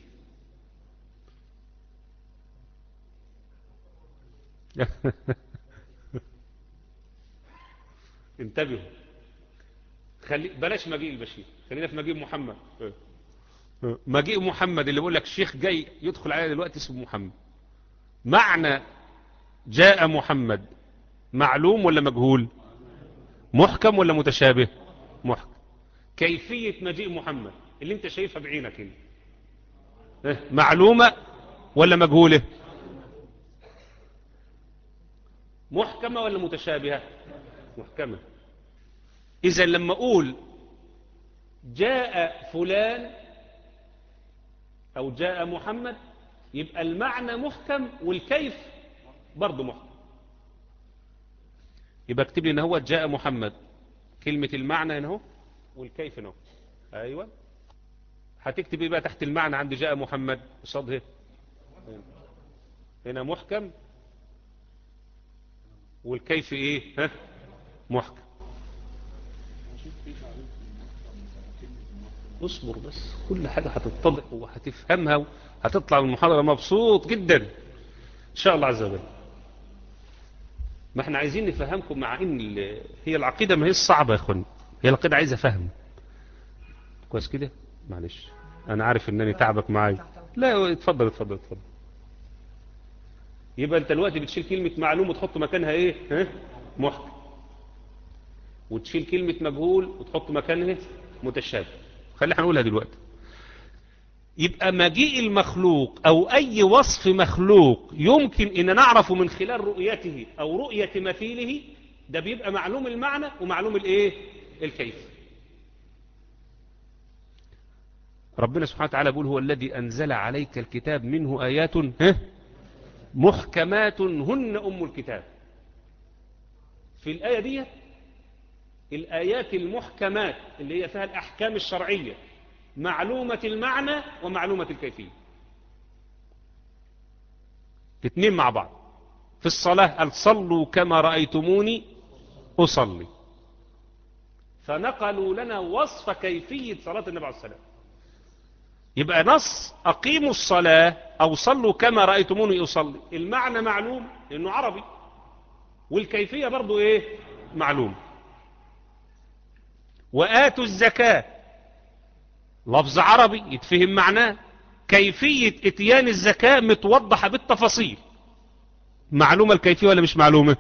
[SPEAKER 1] انتبهوا خلي بلاش مجيء البشير خلينا في مجيء محمد مجيء محمد اللي بيقول لك الشيخ جاي يدخل علينا دلوقتي اسمه محمد معنى جاء محمد معلوم ولا مجهول محكم ولا متشابه محكم كيفية مجيء محمد اللي انت شايفها بعينك هنا إيه؟ معلومة ولا مجهولة محكمة ولا متشابهة محكمة إذا لما أقول جاء فلان أو جاء محمد يبقى المعنى محكم والكيف برضه محكم يبقى اكتب لي ان هو جاء محمد كلمة المعنى هنا اهو والكيف هنا اهو ايوه هتكتب ايه بقى تحت المعنى عند جاء محمد قصاد هنا هنا محكم والكيف ايه ها محكم اصبر بس كل حاجة هتتضح وهتفهمها وهتطلع من المحاضرة مبسوط جدا ان شاء الله عز وجل ما احنا عايزين نفهمكم مع ان ال- هي العقيدة ما هي الصعبة يا اخوان هي العقيدة عايزة فهم كويس كده معلش انا عارف انني تعبك معايا لا اتفضل اتفضل اتفضل يبقى انت دلوقتي بتشيل كلمة معلوم وتحط مكانها ايه ها محكم وتشيل كلمة مجهول وتحط مكانها متشابه خلينا هنقولها دلوقتي يبقى مجيء المخلوق او اي وصف مخلوق يمكن ان نعرفه من خلال رؤيته او رؤية مثيله ده بيبقى معلوم المعنى ومعلوم الايه الكيف ربنا سبحانه وتعالى بيقول هو الذي انزل عليك الكتاب منه ايات ها محكمات هن ام الكتاب في الايه دي الآيات المحكمات اللي هي فيها الأحكام الشرعية معلومة المعنى ومعلومة الكيفية الاثنين مع بعض في الصلاة قال صلوا كما رأيتموني أصلي فنقلوا لنا وصف كيفية صلاة النبي عليه السلام يبقى نص أقيموا الصلاة أو صلوا كما رأيتموني أصلي المعنى معلوم إنه عربي والكيفية برضو إيه معلوم وآتوا الزكاة لفظ عربي يتفهم معناه كيفية اتيان الزكاة متوضحة بالتفاصيل معلومة الكيفية ولا مش معلومة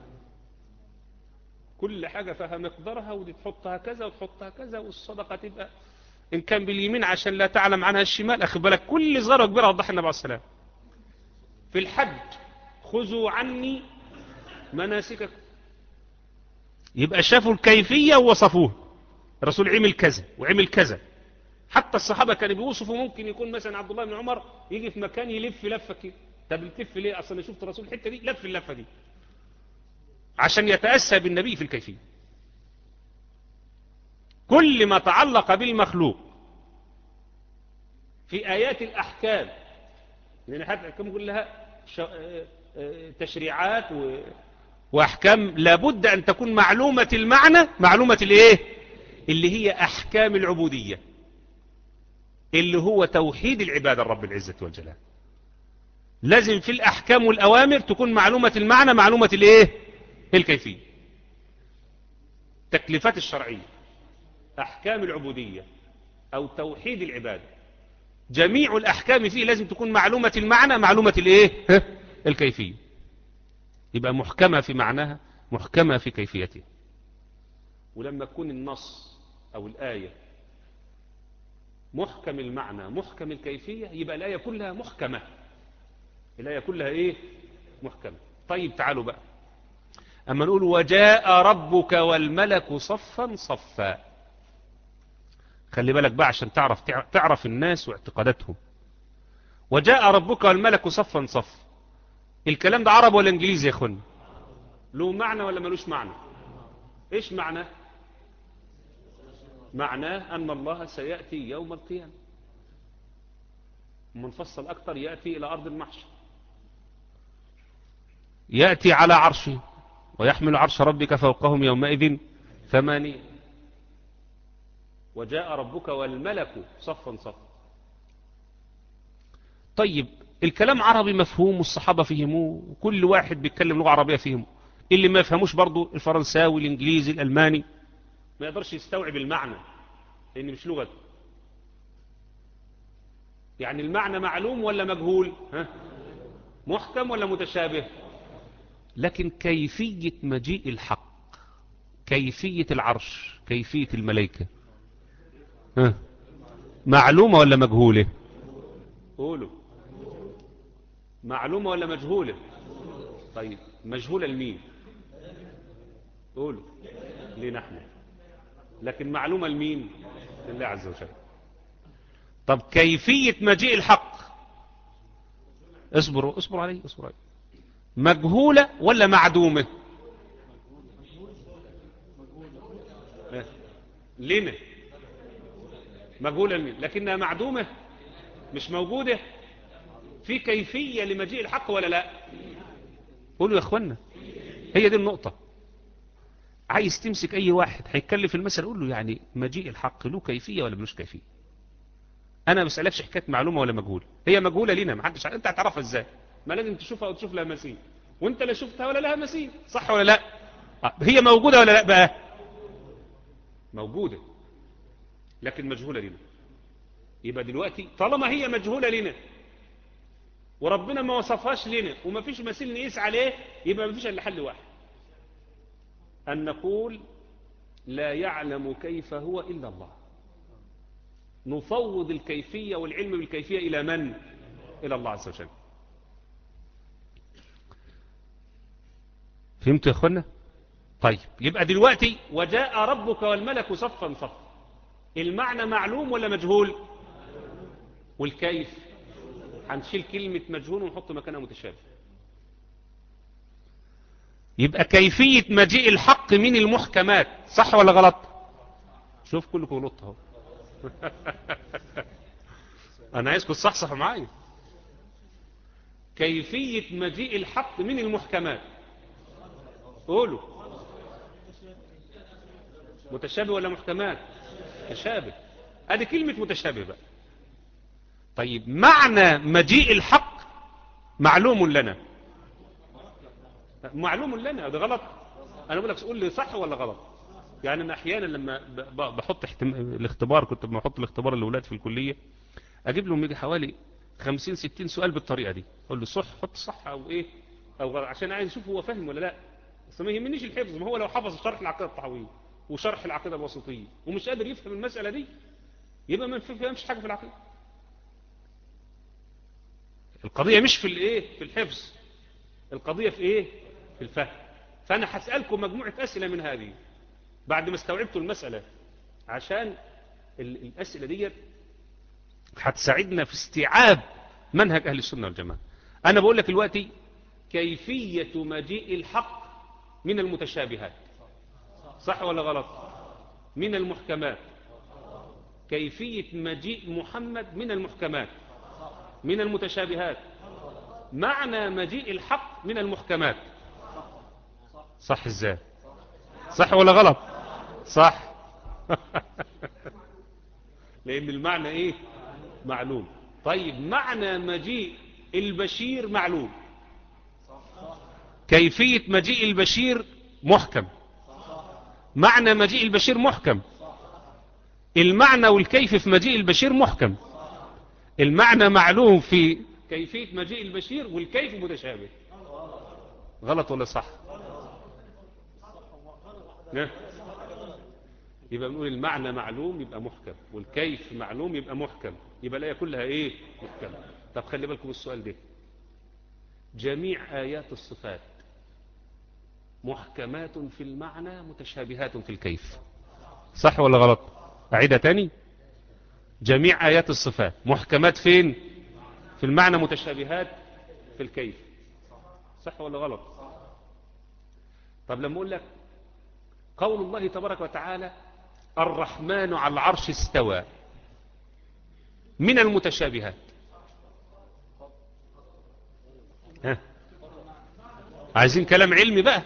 [SPEAKER 1] كل حاجة فيها مقدارها ودي تحطها كذا وتحطها كذا والصدقة تبقى إن كان باليمين عشان لا تعلم عنها الشمال أخي بالك كل صغيرة وكبيرة وضح النبي عليه السلام في الحج خذوا عني مناسككم يبقى شافوا الكيفية ووصفوها الرسول عمل كذا وعمل كذا حتى الصحابة كانوا بيوصفوا ممكن يكون مثلا عبد الله بن عمر يجي في مكان يلف لفة كده طب بتلف ليه اصلا انا شفت الرسول الحتة دي لف اللفة دي عشان يتأسى بالنبي في الكيفية كل ما تعلق بالمخلوق في آيات الأحكام لأن حتى الأحكام كلها تشريعات و... وأحكام لابد أن تكون معلومة المعنى معلومة الإيه اللي هي أحكام العبودية اللي هو توحيد العبادة الرب العزة والجلال لازم في الأحكام والأوامر تكون معلومة المعنى معلومة الإيه الكيفية تكليفات الشرعية أحكام العبودية أو توحيد العبادة جميع الأحكام فيه لازم تكون معلومة المعنى معلومة الإيه الكيفية يبقى محكمة في معناها محكمة في كيفيتها ولما يكون النص أو الآية محكم المعنى محكم الكيفية يبقى الآية كلها محكمة الآية كلها إيه محكمة طيب تعالوا بقى أما نقول وجاء ربك والملك صفا صفا خلي بالك بقى عشان تعرف تعرف الناس واعتقاداتهم وجاء ربك والملك صفا صفا الكلام ده عربي ولا انجليزي يا اخوانا له معنى ولا ملوش معنى ايش معنى معناه ان الله سيأتي يوم القيامة منفصل اكتر يأتي الى ارض المحشر يأتي على عرشه ويحمل عرش ربك فوقهم يومئذ ثمانية وجاء ربك والملك صفا صفا طيب الكلام عربي مفهوم والصحابة فهموه وكل واحد بيتكلم لغة عربية فهمه اللي ما يفهموش برضو الفرنساوي الانجليزي الالماني ما يقدرش يستوعب المعنى لان مش لغته يعني المعنى معلوم ولا مجهول ها؟ محكم ولا متشابه لكن كيفية مجيء الحق كيفية العرش كيفية الملائكة ها معلومة ولا مجهولة قولوا معلومة ولا مجهولة طيب مجهولة لمين قولوا ليه نحن لكن معلومة لمين لله عز وجل طب كيفية مجيء الحق اصبروا اصبروا علي اصبروا علي مجهولة ولا معدومة إيه؟ لنا مجهولة لمين لكنها معدومة مش موجودة في كيفية لمجيء الحق ولا لا قولوا يا اخوانا هي دي النقطة عايز تمسك اي واحد هيتكلم في المسألة قول له يعني مجيء الحق له كيفية ولا ملوش كيفية انا ما بسألكش حكاية معلومة ولا مجهولة هي مجهولة لينا ما حدش انت هتعرفها ازاي ما لازم تشوفها وتشوف لها مثيل وانت لا شفتها ولا لها مثيل صح ولا لا هي موجودة ولا لا بقى موجودة لكن مجهولة لنا يبقى دلوقتي طالما هي مجهولة لنا وربنا ما وصفهاش لنا وما فيش مثيل نقيس عليه يبقى ما فيش الا حل واحد أن نقول لا يعلم كيف هو إلا الله نفوض الكيفية والعلم بالكيفية إلى من؟ إلى الله عز وجل فهمتوا يا أخوانا؟ طيب يبقى دلوقتي وجاء ربك والملك صفا صفا المعنى معلوم ولا مجهول والكيف هنشيل كلمة مجهول ونحط مكانها متشابه يبقى كيفية مجيء الحق من المحكمات صح ولا غلط شوف كلكم غلط اهو انا عايزكم تصحصحوا معايا كيفية مجيء الحق من المحكمات قولوا متشابه ولا محكمات متشابه ادي كلمة متشابه بقى طيب معنى مجيء الحق معلوم لنا معلوم لنا ده غلط انا بقول لك قول لي صح ولا غلط يعني انا احيانا لما بحط احتم... الاختبار كنت بحط الاختبار الاولاد في الكليه اجيب لهم يجي حوالي 50 60 سؤال بالطريقه دي اقول له صح حط صح او ايه او غلط عشان عايز اشوف هو فاهم ولا لا بس ما يهمنيش الحفظ ما هو لو حفظ شرح العقيده الطحاويه وشرح العقيده الوسطيه ومش قادر يفهم المساله دي يبقى ما فهمش حاجه في العقيده القضيه مش في الايه في الحفظ القضيه في ايه في الفهم فأنا هسألكم مجموعة أسئلة من هذه بعد ما استوعبتوا المسألة عشان الأسئلة دي هتساعدنا في استيعاب منهج أهل السنة والجماعة أنا بقول لك دلوقتي كيفية مجيء الحق من المتشابهات صح ولا غلط من المحكمات كيفية مجيء محمد من المحكمات من المتشابهات معنى مجيء الحق من المحكمات صح ازاي صح ولا غلط صح لان المعنى ايه معلوم طيب معنى مجيء البشير معلوم كيفية مجيء البشير محكم معنى مجيء البشير محكم المعنى والكيف في مجيء البشير محكم المعنى معلوم في كيفية مجيء البشير والكيف متشابه غلط ولا صح يبقى بنقول المعنى معلوم يبقى محكم والكيف معلوم يبقى محكم يبقى الآية كلها ايه محكم طب خلي بالكم السؤال ده جميع آيات الصفات محكمات في المعنى متشابهات في الكيف صح ولا غلط أعيدها تاني جميع آيات الصفات محكمات فين في المعنى متشابهات في الكيف صح ولا غلط طب لما أقول لك قول الله تبارك وتعالى الرحمن على العرش استوى من المتشابهات ها عايزين كلام علمي بقى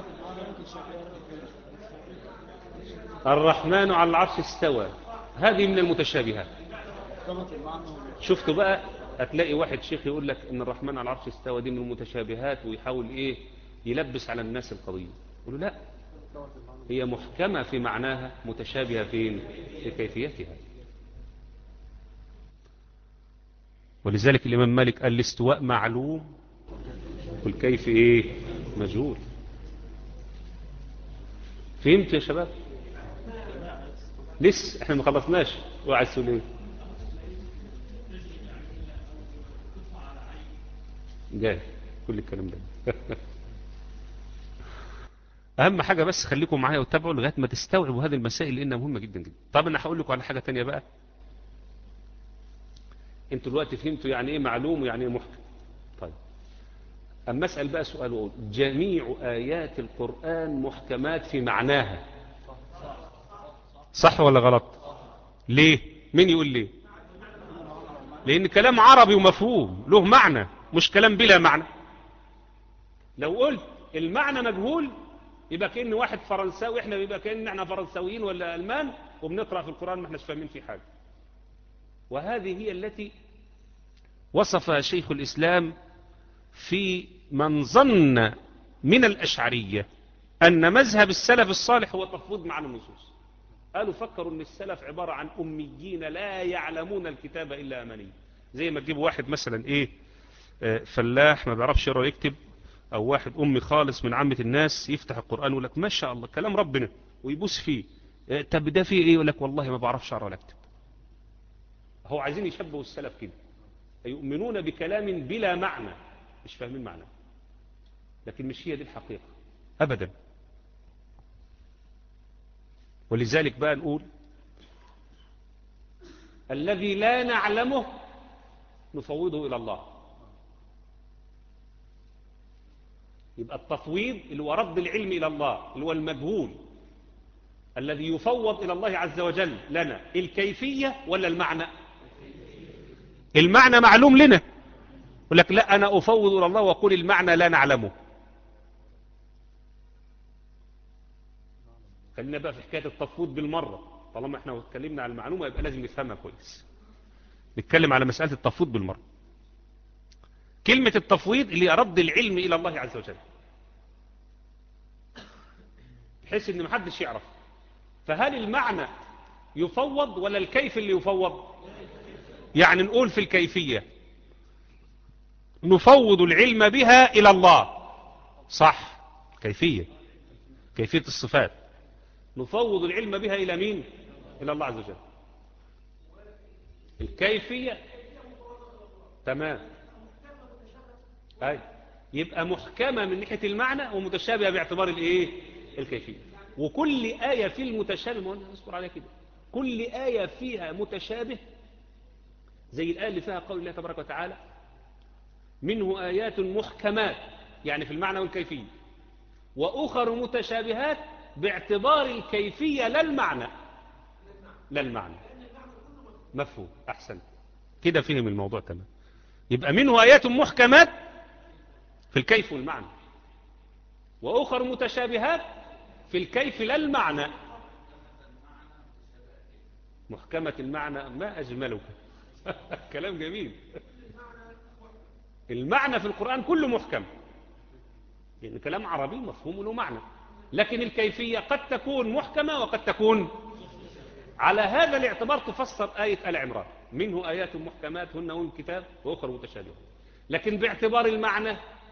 [SPEAKER 1] الرحمن على العرش استوى هذه من المتشابهات شفتوا بقى هتلاقي واحد شيخ يقول لك ان الرحمن على العرش استوى دي من المتشابهات ويحاول ايه يلبس على الناس القضية يقولوا لا هي محكمة في معناها متشابهة فين في كيفيتها ولذلك الإمام مالك قال الاستواء معلوم والكيف ايه مجهول فهمت يا شباب لسه احنا ما خلصناش اوعى تقول ايه جاي كل الكلام ده اهم حاجة بس خليكم معايا وتابعوا لغاية ما تستوعبوا هذه المسائل لانها مهمة جدا جدا طب انا هقول لكم على حاجة تانية بقى انتوا دلوقتي فهمتوا يعني ايه معلوم ويعني ايه محكم طيب اما اسال بقى سؤال واقول جميع ايات القران محكمات في معناها صح ولا غلط ليه مين يقول ليه لان كلام عربي ومفهوم له معنى مش كلام بلا معنى لو قلت المعنى مجهول يبقى كأن واحد فرنساوي احنا يبقى كأن احنا فرنساويين ولا ألمان وبنقرأ في القرآن ما احناش فاهمين فيه حاجة وهذه هي التي وصفها شيخ الإسلام في من ظن من الأشعرية أن مذهب السلف الصالح هو تفويض معنى النصوص قالوا فكروا أن السلف عبارة عن أميين لا يعلمون الكتاب إلا أماني زي ما تجيب واحد مثلا إيه آه، فلاح ما بيعرفش يقرا ويكتب أو واحد أمي خالص من عامة الناس يفتح القرآن ويقول لك ما شاء الله كلام ربنا ويبوس فيه آه، طب ده فيه إيه يقول لك والله ما بعرفش أقرا ولا أكتب هو عايزين يشبهوا السلف كده يؤمنون بكلام بلا معنى مش فاهمين معنى لكن مش هي دي الحقيقة أبدا ولذلك بقى نقول الذي لا نعلمه نفوضه إلى الله يبقى التفويض اللي هو رد العلم إلى الله اللي هو المجهول الذي يفوض إلى الله عز وجل لنا الكيفية ولا المعنى المعنى معلوم لنا يقول لك لا أنا أفوض إلى الله وأقول المعنى لا نعلمه خلينا بقى في حكاية التفويض بالمرة طالما احنا اتكلمنا على المعلومة يبقى لازم نفهمها كويس نتكلم على مسألة التفويض بالمرة كلمة التفويض اللي رد العلم إلى الله عز وجل بحيث ان محدش يعرف فهل المعنى يفوض ولا الكيف اللي يفوض يعني نقول في الكيفية نفوض العلم بها إلى الله صح كيفية كيفية الصفات نفوض العلم بها إلى مين إلى الله عز وجل الكيفية تمام أي يبقى محكمة من ناحية المعنى ومتشابهة باعتبار الايه الكيفية وكل آية في المتشابه ما قلنا نذكر عليها كده كل آية فيها متشابه زي الآية اللي فيها قول الله تبارك وتعالى منه آيات محكمات يعني في المعنى والكيفية وأخر متشابهات باعتبار الكيفية لا المعنى لا المعنى مفهوم أحسن كده فهم الموضوع تمام يبقى منه آيات محكمات في الكيف والمعنى وأخر متشابهات في الكيف لا المعنى محكمة المعنى ما أجمله كلام جميل المعنى في القرآن كله محكم لأن كلام عربي مفهوم له معنى لكن الكيفية قد تكون محكمة وقد تكون على هذا الاعتبار تفسر آية آل عمران منه آيات محكمات هن أم الكتاب وأخرى متشابهة لكن باعتبار المعنى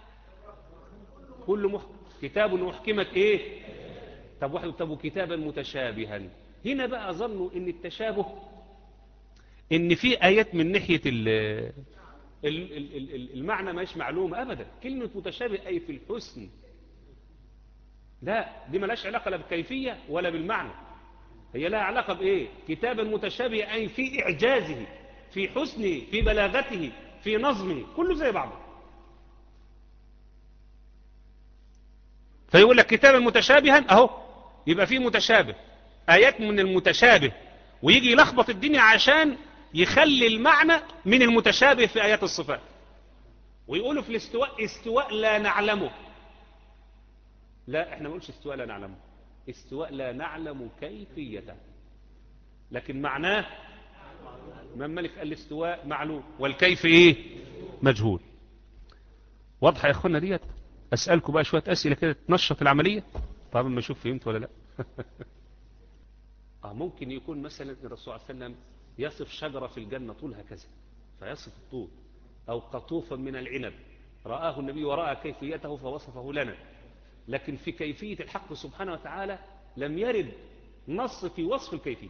[SPEAKER 1] كل محكم كتاب محكمة إيه طب واحد طب كتابا متشابها هنا بقى ظنوا ان التشابه ان في آيات من ناحية ال ال- ال- ال- المعنى مش معلومة أبدا كلمة متشابه أي في الحسن لا دي ملاش علاقة لا بالكيفية ولا بالمعنى هي لها علاقة بإيه كتابا متشابه أي في إعجازه في حسنه في بلاغته في نظمه كله زي بعضه فيقول لك كتابا متشابها أهو يبقى فيه متشابه آيات من المتشابه ويجي يلخبط الدنيا عشان يخلي المعنى من المتشابه في آيات الصفات ويقولوا في الاستواء استواء لا نعلمه لا احنا ما نقولش استواء لا نعلمه استواء لا نعلم كيفيته لكن معناه من ملك قال الاستواء معلوم والكيف ايه مجهول واضحة يا اخوانا ديت اسألكم بقى شوية اسئلة كده تنشط العملية طبعا ما اشوف فهمت ولا لا اه ممكن يكون مثلا الرسول صلى الله عليه وسلم يصف شجرة في الجنة طولها كذا فيصف الطول او قطوفا من العنب رآه النبي ورأى كيفيته فوصفه لنا لكن في كيفية الحق سبحانه وتعالى لم يرد نص في وصف الكيفية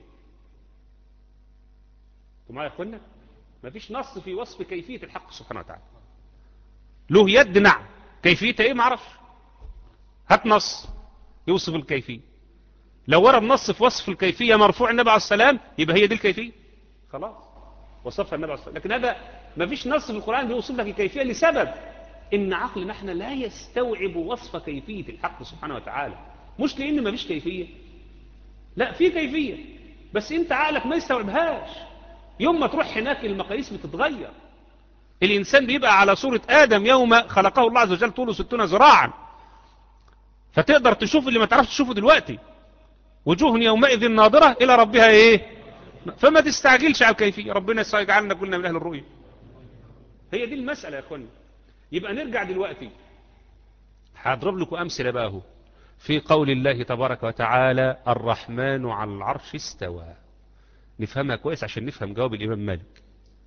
[SPEAKER 1] انتوا معايا يا اخوانا ما فيش نص في وصف كيفية الحق سبحانه وتعالى له يد نعم كيفيتها ايه معرفش هات نص يوصف الكيفية لو ورد نص في وصف الكيفية مرفوع النبي عليه السلام يبقى هي دي الكيفية خلاص وصفها النبي عليه السلام لكن هذا ما فيش نص في القرآن بيوصف لك الكيفية لسبب ان عقلنا احنا لا يستوعب وصف كيفية الحق سبحانه وتعالى مش لان ما فيش كيفية لا في كيفية بس انت عقلك ما يستوعبهاش يوم ما تروح هناك المقاييس بتتغير الإنسان بيبقى على صورة آدم يوم خلقه الله عز وجل طوله ستون ذراعا فتقدر تشوف اللي ما تعرفش تشوفه دلوقتي وجوه يومئذ ناظرة إلى ربها إيه فما تستعجلش على الكيفية ربنا يجعلنا كلنا من أهل الرؤية هي دي المسألة يا أخواني يبقى نرجع دلوقتي هضرب لكم أمثلة بقى هو في قول الله تبارك وتعالى الرحمن على العرش استوى نفهمها كويس عشان نفهم جواب الإمام مالك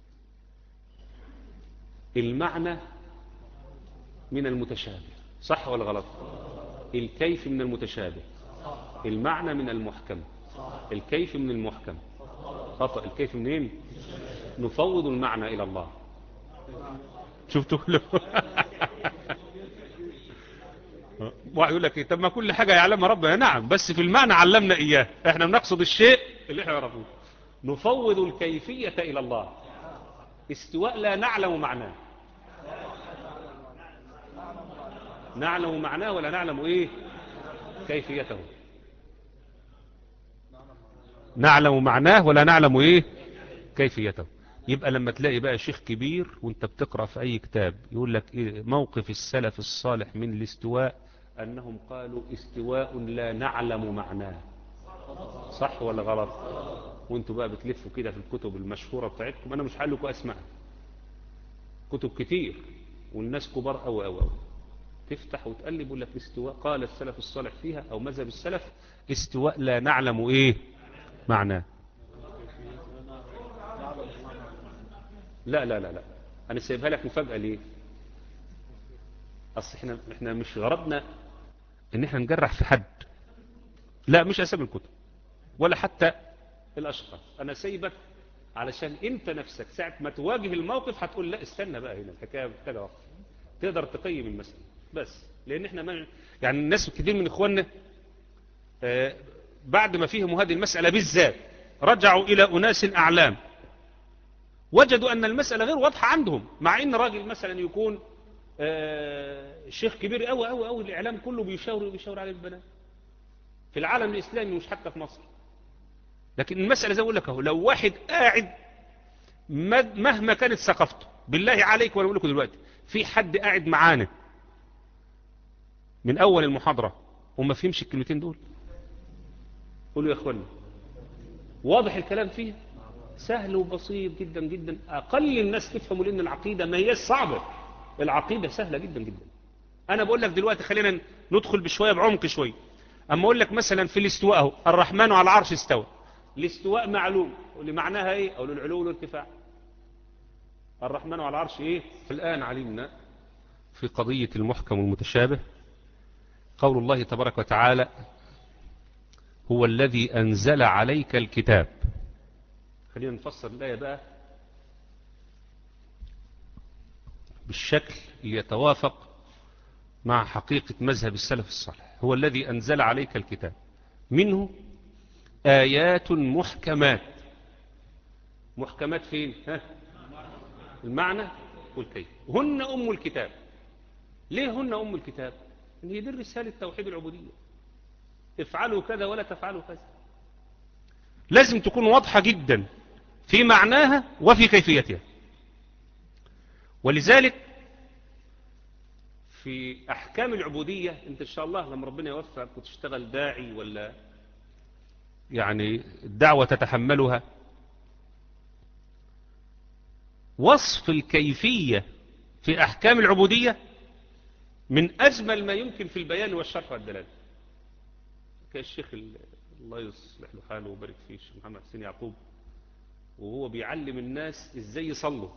[SPEAKER 1] المعنى من المتشابه صح ولا غلط الكيف من المتشابه المعنى من المحكم الكيف من المحكم خطأ الكيف منين نفوض المعنى إلى الله شفتوا كله واحد يقول لك إيه؟ طب ما كل حاجة يعلمها ربنا نعم بس في المعنى علمنا إياه احنا بنقصد الشيء اللي احنا نعرفه نفوض الكيفية إلى الله استواء لا نعلم معناه نعلم معناه ولا نعلم ايه كيفيته نعلم معناه ولا نعلم ايه كيفيته يبقى لما تلاقي بقى شيخ كبير وانت بتقرأ في اي كتاب يقول لك إيه موقف السلف الصالح من الاستواء انهم قالوا استواء لا نعلم معناه صح ولا غلط وانتوا بقى بتلفوا كده في الكتب المشهورة بتاعتكم انا مش هقول لكم اسماء كتب كتير والناس كبار قوي قوي قوي تفتح وتقلب يقول لك استواء قال السلف الصالح فيها او مذهب السلف استواء لا نعلم ايه معناه لا لا لا لا انا سايبها لك مفاجأة ليه اصل احنا احنا مش غرضنا ان احنا نجرح في حد لا مش اسامي الكتب ولا حتى الاشخاص انا سايبك علشان انت نفسك ساعة ما تواجه الموقف هتقول لا استنى بقى هنا الحكاية محتاجة وقت تقدر تقيم المسألة بس لان احنا ما يعني الناس كتير من اخواننا آه بعد ما فهموا هذه المسألة بالذات رجعوا الى اناس اعلام وجدوا ان المسألة غير واضحة عندهم مع ان راجل مثلا يكون آه شيخ كبير قوي قوي قوي الاعلام كله بيشاور وبيشاور على البنات في العالم الاسلامي مش حتى في مصر لكن المسألة زي ما اقول لك اهو لو واحد قاعد مهما كانت ثقافته بالله عليك وانا اقول لكم دلوقتي في حد قاعد معانا من اول المحاضرة وما فهمش الكلمتين دول قولوا يا اخوانا واضح الكلام فيه سهل وبسيط جدا جدا اقل الناس تفهموا لان العقيدة ما هي صعبة العقيدة سهلة جدا جدا انا بقول لك دلوقتي خلينا ندخل بشوية بعمق شوية اما اقول لك مثلا في الاستواء اهو الرحمن على العرش استوى الاستواء معلوم واللي معناها ايه او العلو والارتفاع الرحمن على العرش ايه في الان علمنا في قضية المحكم والمتشابه قول الله تبارك وتعالى هو الذي انزل عليك الكتاب خلينا نفسر الآية بقى بالشكل اللي يتوافق مع حقيقة مذهب السلف الصالح هو الذي أنزل عليك الكتاب منه آيات محكمات محكمات فين ها؟ المعنى والكيف هن أم الكتاب ليه هن أم الكتاب إن هي دي الرسالة توحيد العبودية افعلوا كذا ولا تفعلوا كذا لازم تكون واضحة جدا في معناها وفي كيفيتها ولذلك في أحكام العبودية أنت إن شاء الله لما ربنا يوفقك وتشتغل داعي ولا يعني الدعوة تتحملها وصف الكيفية في أحكام العبودية من أجمل ما يمكن في البيان والشرح والدلالة كالشيخ الله يصلح له حاله وبارك فيه الشيخ محمد حسين يعقوب وهو بيعلم الناس ازاي يصلوا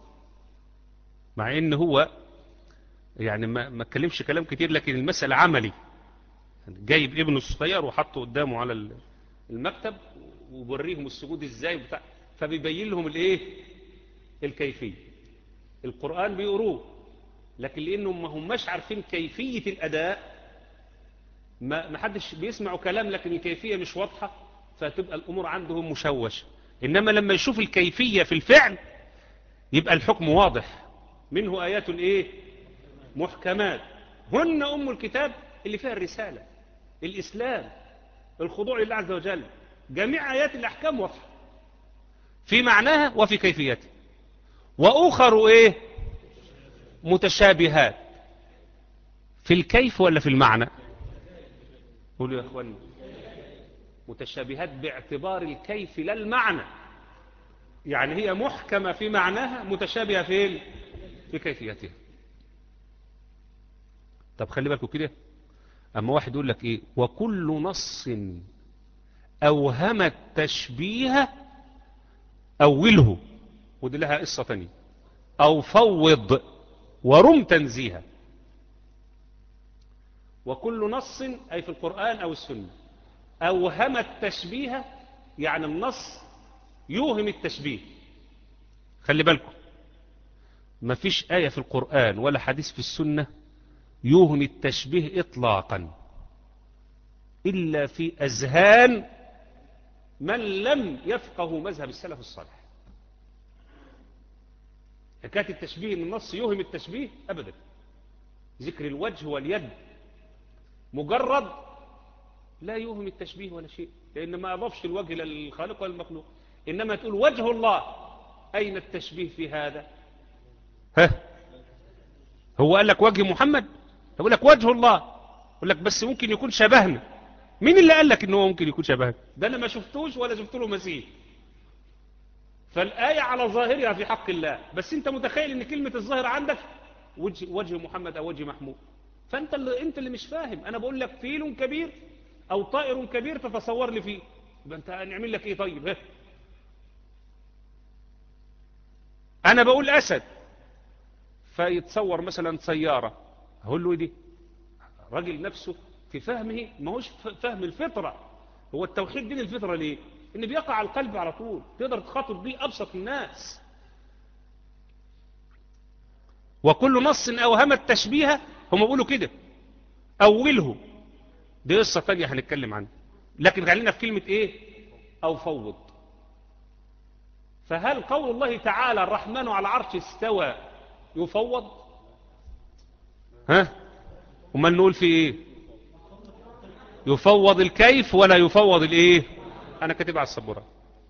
[SPEAKER 1] مع ان هو يعني ما ما اتكلمش كلام كتير لكن المسألة عملي جايب ابنه الصغير وحطه قدامه على المكتب وبوريهم السجود ازاي بتاع فبيبين لهم الايه الكيفية القرآن بيقروه لكن لانهم ما هماش عارفين كيفية الاداء ما ما حدش بيسمعوا كلام لكن الكيفية مش واضحة فتبقى الامور عندهم مشوشة انما لما يشوف الكيفية في الفعل يبقى الحكم واضح منه ايات الايه محكمات هن ام الكتاب اللي فيها الرسالة الاسلام الخضوع لله عز وجل جميع ايات الاحكام واضحة في معناها وفي كيفيتها واخر ايه متشابهات في الكيف ولا في المعنى قولوا يا اخواني متشابهات باعتبار الكيف لا المعنى يعني هي محكمة في معناها متشابهة في في كيفيتها طب خلي بالكم كده اما واحد يقول لك ايه وكل نص اوهم التشبيه اوله ودي لها قصة تانية او فوض ورم تنزيها وكل نص أي في القرآن أو السنة أوهم التشبيه يعني النص يوهم التشبيه خلي بالكم ما فيش آية في القرآن ولا حديث في السنة يوهم التشبيه إطلاقا إلا في أذهان من لم يفقه مذهب السلف الصالح حكاية التشبيه ان النص يوهم التشبيه ابدا ذكر الوجه واليد مجرد لا يوهم التشبيه ولا شيء لان ما اضافش الوجه للخالق والمخلوق انما تقول وجه الله اين التشبيه في هذا ها هو قال لك وجه محمد يقول لك وجه الله يقول لك بس ممكن يكون شبهنا مين اللي قال لك ان هو ممكن يكون شبهنا ده انا ما شفتوش ولا شفت له مسيح فالآية على ظاهرها في حق الله بس انت متخيل ان كلمة الظاهر عندك وجه, وجه محمد او وجه محمود فانت اللي, انت اللي مش فاهم انا بقول لك فيل كبير او طائر كبير تتصور لي فيه يبقى انت هنعمل لك ايه طيب ها انا بقول اسد فيتصور مثلا سيارة هقول له ايه دي راجل نفسه في فهمه ما هوش فهم الفطرة هو التوحيد دين الفطرة ليه ان بيقع على القلب على طول تقدر تخاطب بيه ابسط الناس وكل نص اوهم التشبيه هم بيقولوا كده اوله دي قصه ثانيه هنتكلم عنها لكن خلينا في كلمه ايه او فوض فهل قول الله تعالى الرحمن على العرش استوى يفوض ها امال نقول في ايه يفوض الكيف ولا يفوض الايه انا كاتب على السبوره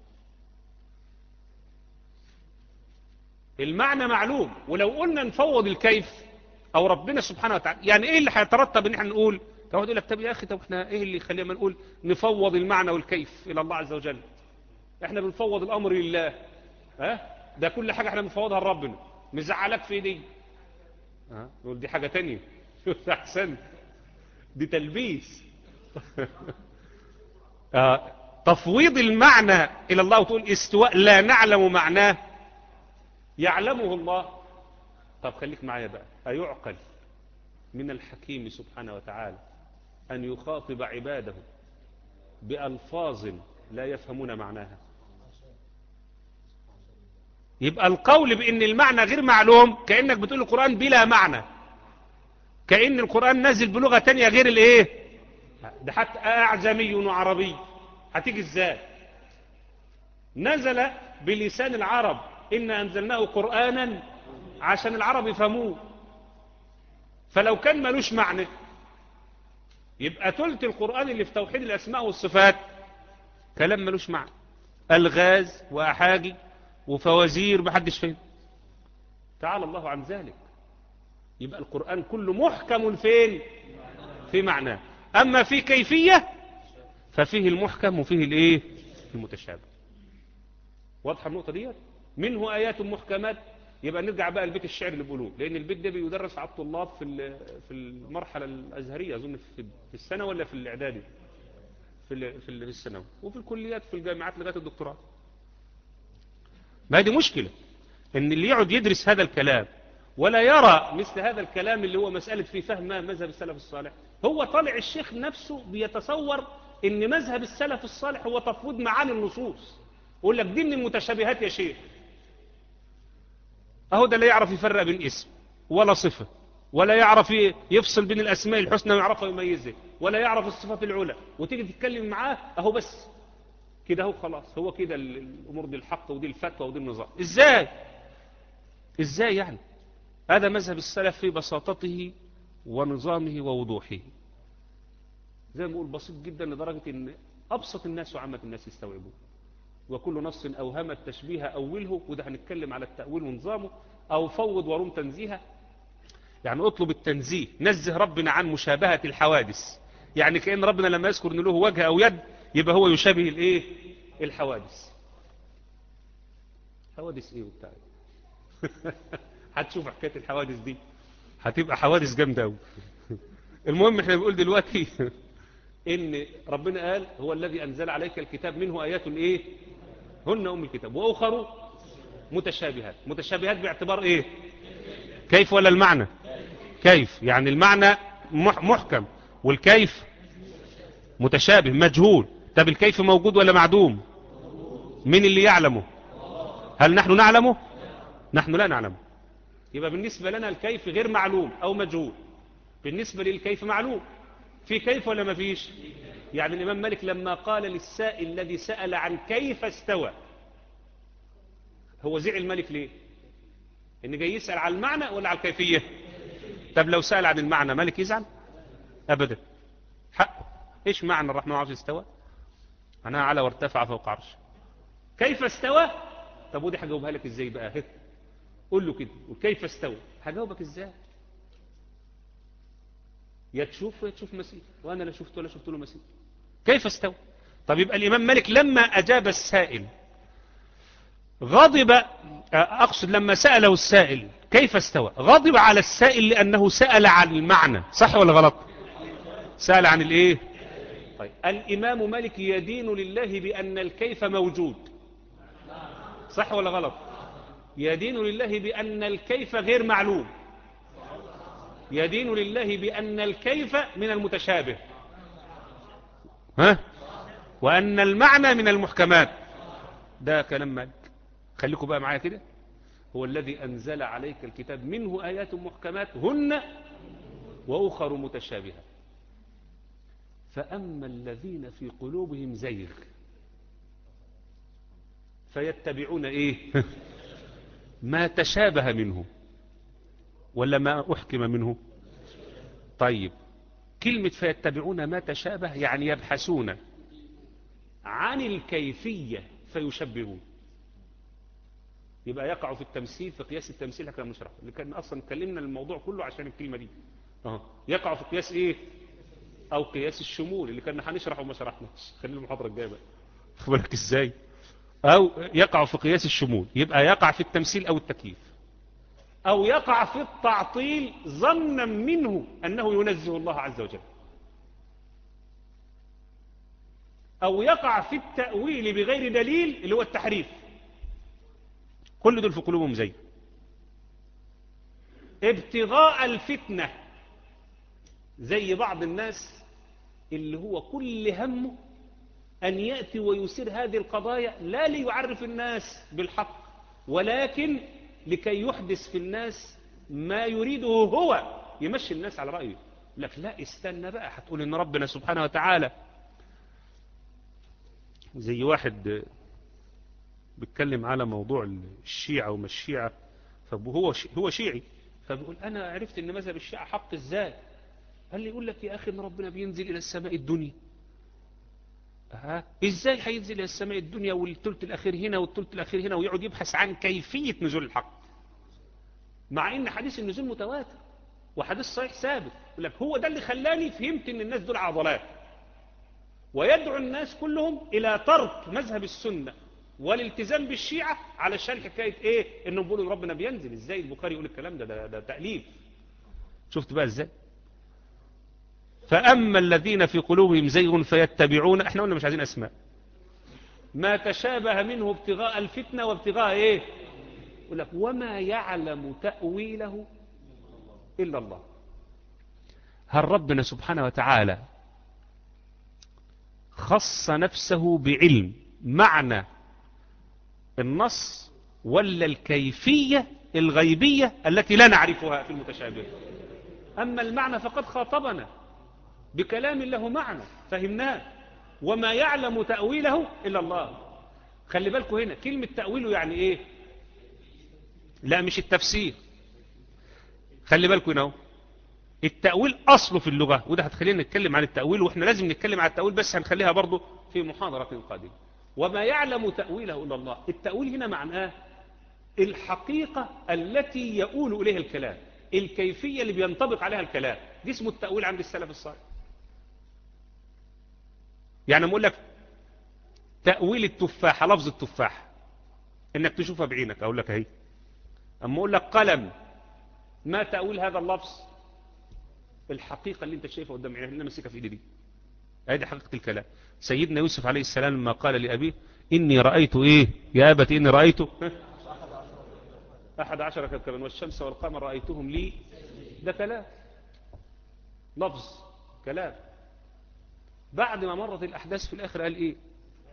[SPEAKER 1] المعنى معلوم ولو قلنا نفوض الكيف او ربنا سبحانه وتعالى يعني ايه اللي هيترتب ان احنا نقول واحد يقول لك طب يا اخي طب احنا ايه اللي يخلينا نقول نفوض المعنى والكيف الى الله عز وجل احنا بنفوض الامر لله ها ده كل حاجه احنا بنفوضها لربنا مزعلك في دي ها نقول دي حاجه تانية احسن دي تلبيس آه تفويض المعنى إلى الله وتقول استواء لا نعلم معناه يعلمه الله طب خليك معايا بقى أيعقل من الحكيم سبحانه وتعالى أن يخاطب عباده بألفاظ لا يفهمون معناها يبقى القول بأن المعنى غير معلوم كأنك بتقول القرآن بلا معنى كأن القرآن نازل بلغة تانية غير الايه ده حتى أعجمي وعربي هتيجي ازاي نزل بلسان العرب إن أنزلناه قرآنا عشان العرب يفهموه فلو كان ملوش معنى يبقى تلت القرآن اللي في توحيد الأسماء والصفات كلام ملوش معنى الغاز وأحاجي وفوازير محدش فين تعالى الله عن ذلك يبقى القرآن كله محكم فين في معناه أما في كيفية ففيه المحكم وفيه الايه المتشابه واضحه النقطه ديت منه ايات محكمات يبقى نرجع بقى لبيت الشعر اللي بيقولوه لان البيت ده بيدرس على الطلاب في في المرحله الازهريه اظن في السنه ولا في الاعدادي في في الثانوي وفي الكليات في الجامعات لغايه الدكتوراه ما دي مشكله ان اللي يقعد يدرس هذا الكلام ولا يرى مثل هذا الكلام اللي هو مسألة في فهم مذهب السلف الصالح هو طالع الشيخ نفسه بيتصور ان مذهب السلف الصالح هو تفويض معاني النصوص يقول لك دي من المتشابهات يا شيخ اهو ده لا يعرف يفرق بين اسم ولا صفة ولا يعرف يفصل بين الاسماء الحسنى ويعرفها ويميزها ولا يعرف الصفات العلى وتيجي تتكلم معاه اهو بس كده هو خلاص هو كده الامور دي الحق ودي الفتوى ودي النظام ازاي ازاي يعني هذا مذهب السلف في بساطته ونظامه ووضوحه زي ما بقول بسيط جدا لدرجة ان ابسط الناس وعامة الناس يستوعبوه وكل نص اوهم التشبيه اوله وده هنتكلم على التأويل ونظامه او فوض وروم تنزيهه يعني اطلب التنزيه نزه ربنا عن مشابهة الحوادث يعني كأن ربنا لما يذكر ان له وجه او يد يبقى هو يشابه الايه الحوادث حوادث ايه وبتاع هتشوف حكايه الحوادث دي هتبقى حوادث جامده قوي المهم احنا بنقول دلوقتي ان ربنا قال هو الذي انزل عليك الكتاب منه ايات ايه هن ام الكتاب واخر متشابهات متشابهات باعتبار ايه كيف ولا المعنى كيف يعني المعنى محكم والكيف متشابه مجهول طب الكيف موجود ولا معدوم مين اللي يعلمه هل نحن نعلمه نحن لا نعلمه يبقى بالنسبة لنا الكيف غير معلوم أو مجهول بالنسبة للكيف معلوم في كيف ولا ما فيش يعني الإمام مالك لما قال للسائل الذي سأل عن كيف استوى هو زعل الملك ليه إن جاي يسأل على المعنى ولا على الكيفية طب لو سأل عن المعنى مالك يزعل أبدا حق إيش معنى الرحمن عرش استوى أنا على وارتفع فوق عرش كيف استوى طب ودي هجاوبها لك ازاي بقى قول له كده وكيف استوى هجاوبك ازاي يا تشوف يا تشوف مسيح وانا لا شفت ولا شفت له مسيح كيف استوى طب يبقى الامام مالك لما اجاب السائل غضب اقصد لما سأله السائل كيف استوى غضب على السائل لانه سأل عن المعنى صح ولا غلط سأل عن الايه طيب الامام مالك يدين لله بان الكيف موجود صح ولا غلط يدين لله بأن الكيف غير معلوم يدين لله بأن الكيف من المتشابه ها وأن المعنى من المحكمات ده كلام مالك خليكم بقى معايا كده هو الذي أنزل عليك الكتاب منه آيات محكمات هن وأخر متشابهة فأما الذين في قلوبهم زيغ فيتبعون ايه ما تشابه منه ولا ما احكم منه طيب كلمة فيتبعون ما تشابه يعني يبحثون عن الكيفية فيشبهون يبقى يقع في التمثيل في قياس التمثيل هكذا نشرح اللي كان اصلا اتكلمنا الموضوع كله عشان الكلمة دي اه يقع في قياس ايه او قياس الشمول اللي كنا هنشرحه وما شرحناش خلينا المحاضرة الجاية بقى بالك ازاي أو يقع في قياس الشمول يبقى يقع في التمثيل أو التكييف أو يقع في التعطيل ظنا منه أنه ينزه الله عز وجل أو يقع في التأويل بغير دليل اللي هو التحريف كل دول في قلوبهم زي ابتغاء الفتنة زي بعض الناس اللي هو كل همه أن يأتي ويسير هذه القضايا لا ليعرف الناس بالحق ولكن لكي يحدث في الناس ما يريده هو يمشي الناس على رأيه لك لا استنى بقى هتقول إن ربنا سبحانه وتعالى زي واحد بيتكلم على موضوع الشيعة وما الشيعة فهو هو شيعي فبيقول أنا عرفت إن مذهب الشيعة حق إزاي قال لي يقول لك يا أخي إن ربنا بينزل إلى السماء الدنيا ها ازاي هينزل الى السماء الدنيا والثلث الاخير هنا والثلث الاخير هنا ويقعد يبحث عن كيفية نزول الحق مع ان حديث النزول متواتر وحديث صحيح ثابت يقول لك هو ده اللي خلاني فهمت ان الناس دول عضلات ويدعو الناس كلهم الى ترك مذهب السنة والالتزام بالشيعة علشان حكاية ايه انهم بيقولوا ربنا بينزل ازاي البخاري يقول الكلام ده ده, ده تأليف شفت بقى ازاي فأما الذين في قلوبهم زيغ فيتبعون احنا قلنا مش عايزين أسماء ما تشابه منه ابتغاء الفتنة وابتغاء ايه يقول لك وما يعلم تأويله إلا الله هل ربنا سبحانه وتعالى خص نفسه بعلم معنى النص ولا الكيفية الغيبية التي لا نعرفها في المتشابه أما المعنى فقد خاطبنا بكلام له معنى فهمناه وما يعلم تأويله إلا الله خلي بالكم هنا كلمة تأويله يعني إيه لا مش التفسير خلي بالكم هنا التأويل أصله في اللغة وده هتخلينا نتكلم عن التأويل وإحنا لازم نتكلم عن التأويل بس هنخليها برضه في محاضرة قادمة وما يعلم تأويله إلا الله التأويل هنا معناه الحقيقة التي يؤول إليها الكلام الكيفية اللي بينطبق عليها الكلام دي اسمه التأويل عند السلف الصالح يعني أقول لك تأويل التفاحة لفظ التفاح إنك تشوفها بعينك أقول لك اهي أما أقول لك قلم ما تأويل هذا اللفظ الحقيقة اللي انت شايفها قدام عينك اللي انا ماسكها في ايدي دي هذه حقيقة الكلام سيدنا يوسف عليه السلام لما قال لأبيه إني رأيت إيه يا أبت إني رأيت أحد عشر كوكبا والشمس والقمر رأيتهم لي ده كلام لفظ كلام بعد ما مرت الأحداث في الآخر قال إيه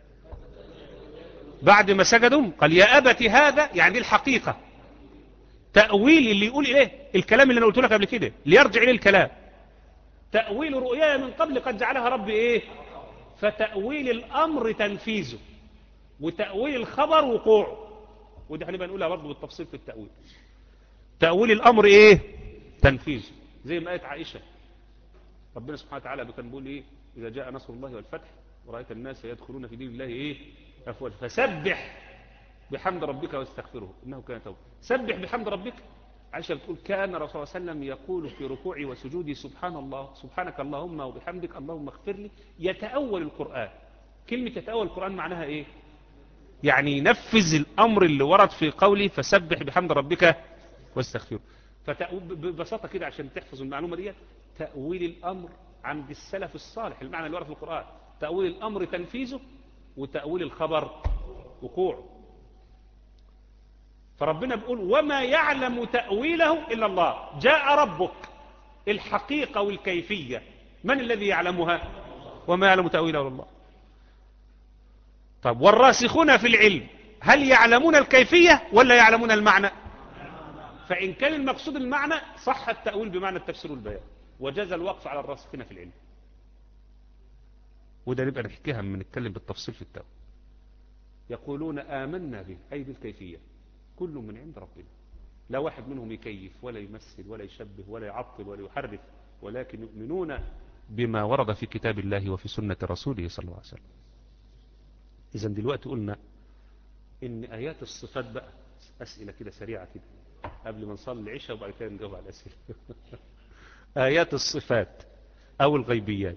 [SPEAKER 1] بعد ما سجدوا قال يا أبت هذا يعني دي الحقيقة تأويل اللي يقول إليه الكلام اللي أنا قلت لك قبل كده ليرجع إليه الكلام تأويل رؤياي من قبل قد جعلها ربي إيه فتأويل الأمر تنفيذه وتأويل الخبر وقوعه ودي هنبقى نقولها برضه بالتفصيل في التأويل تأويل الأمر إيه تنفيذه زي ما قالت عائشة ربنا سبحانه وتعالى كان بيقول إيه إذا جاء نصر الله والفتح ورأيت الناس يدخلون في دين الله إيه أفواج فسبح بحمد ربك واستغفره إنه كان توبا سبح بحمد ربك عائشة بتقول كان الرسول صلى الله عليه وسلم يقول في ركوعي وسجودي سبحان الله سبحانك اللهم وبحمدك اللهم اغفر لي يتأول القرآن كلمة يتأول القرآن معناها إيه يعني ينفذ الأمر اللي ورد في قولي فسبح بحمد ربك واستغفره ببساطة كده عشان تحفظ المعلومة دي تأويل الأمر عند السلف الصالح المعنى اللي ورد في القرآن تأويل الأمر تنفيذه وتأويل الخبر وقوعه فربنا بيقول وما يعلم تأويله إلا الله جاء ربك الحقيقة والكيفية من الذي يعلمها وما يعلم تأويله إلا الله طب والراسخون في العلم هل يعلمون الكيفية ولا يعلمون المعنى فإن كان المقصود المعنى صح التأويل بمعنى التفسير والبيان وجاز الوقف على الراسخين في العلم وده نبقى نحكيها من نتكلم بالتفصيل في التأويل يقولون آمنا به أي بالكيفية كل من عند ربنا لا واحد منهم يكيف ولا يمثل ولا يشبه ولا يعطل ولا يحرف ولكن يؤمنون بما ورد في كتاب الله وفي سنة رسوله صلى الله عليه وسلم إذا دلوقتي قلنا إن آيات الصفات بقى أسئلة كده سريعة كده قبل ما نصلي العشاء وبعد كده نجاوب على الأسئلة آيات الصفات أو الغيبيات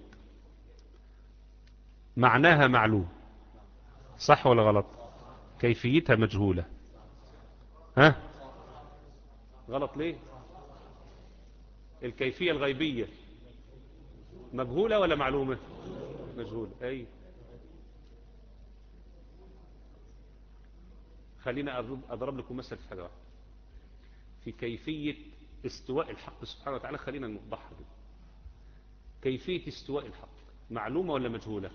[SPEAKER 1] معناها معلوم صح ولا غلط كيفيتها مجهولة ها غلط ليه الكيفية الغيبية مجهولة ولا معلومة مجهولة أي خلينا أضرب لكم مثل في حاجة واحدة في كيفية استواء الحق سبحانه وتعالى خلينا نوضحها كده كيفية استواء الحق معلومة ولا مجهولة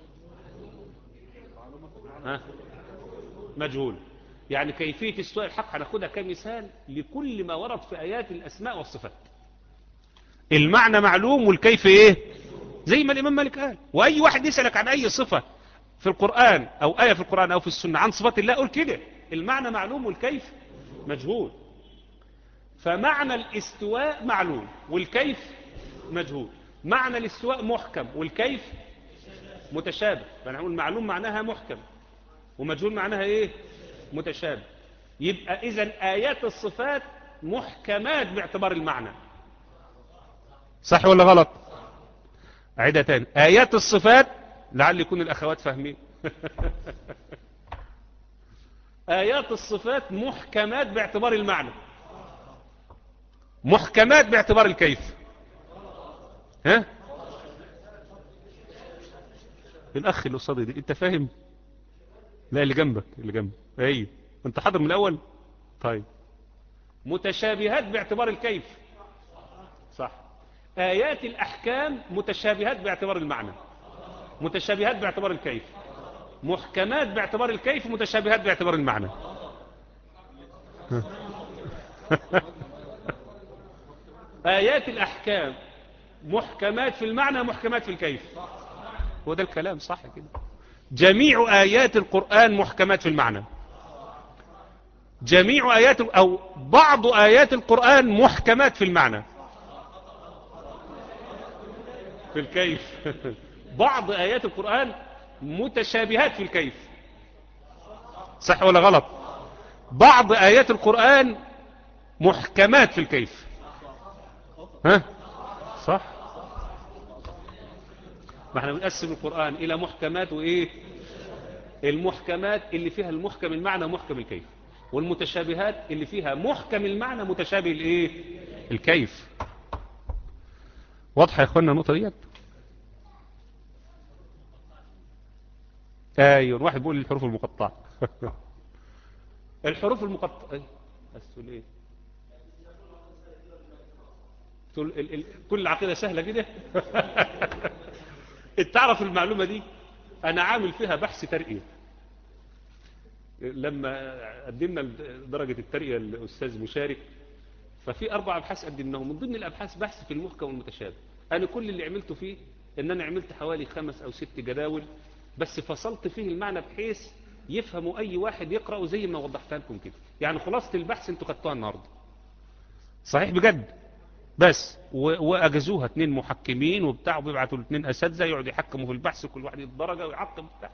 [SPEAKER 1] ها مجهول يعني كيفية استواء الحق هناخدها كمثال لكل ما ورد في آيات الأسماء والصفات المعنى معلوم والكيف ايه زي ما الإمام مالك قال وأي واحد يسألك عن أي صفة في القرآن أو آية في القرآن أو في السنة عن صفات الله قول كده المعنى معلوم والكيف مجهول فمعنى الاستواء معلوم والكيف مجهول معنى الاستواء محكم والكيف متشابه فنقول معلوم معناها محكم ومجهول معناها ايه متشابه يبقى اذا ايات الصفات محكمات باعتبار المعنى صح ولا غلط اعيدها تاني ايات الصفات لعل يكون الاخوات فاهمين ايات الصفات محكمات باعتبار المعنى محكمات باعتبار الكيف ها الاخ اللي قصادي دي انت فاهم لا اللي جنبك اللي جنبك ايوه انت حاضر من الاول طيب متشابهات باعتبار الكيف صح آيات الأحكام متشابهات باعتبار المعنى متشابهات باعتبار الكيف محكمات باعتبار الكيف متشابهات باعتبار المعنى آيات الأحكام محكمات في المعنى محكمات في الكيف هو ده الكلام صح كده جميع آيات القرآن محكمات في المعنى جميع آيات أو بعض آيات القرآن محكمات في المعنى في الكيف بعض آيات القرآن متشابهات في الكيف صح ولا غلط بعض آيات القرآن محكمات في الكيف ها صح ما احنا بنقسم القرآن إلى محكمات وإيه المحكمات اللي فيها المحكم المعنى محكم الكيف والمتشابهات اللي فيها محكم المعنى متشابه الايه الكيف واضحه يا اخوانا النقطه ديت ايوه واحد بيقول الحروف المقطعه الحروف المقطعه ايه تقول ايه تقول ال... ال... كل العقيده سهله كده انت تعرف المعلومه دي انا عامل فيها بحث ترقيه لما قدمنا درجة الترقية الأستاذ مشارك ففي أربع أبحاث قدمناهم من ضمن الأبحاث بحث في المحكم والمتشابه أنا كل اللي عملته فيه إن أنا عملت حوالي خمس أو ست جداول بس فصلت فيه المعنى بحيث يفهموا أي واحد يقرأه زي ما وضحتها لكم كده يعني خلاصة البحث انتوا خدتوها النهاردة صحيح بجد بس وأجازوها اتنين محكمين وبتاع وبيبعتوا الاثنين أساتذة يقعدوا يحكموا في البحث وكل واحد يتدرجة ويعقب بتاع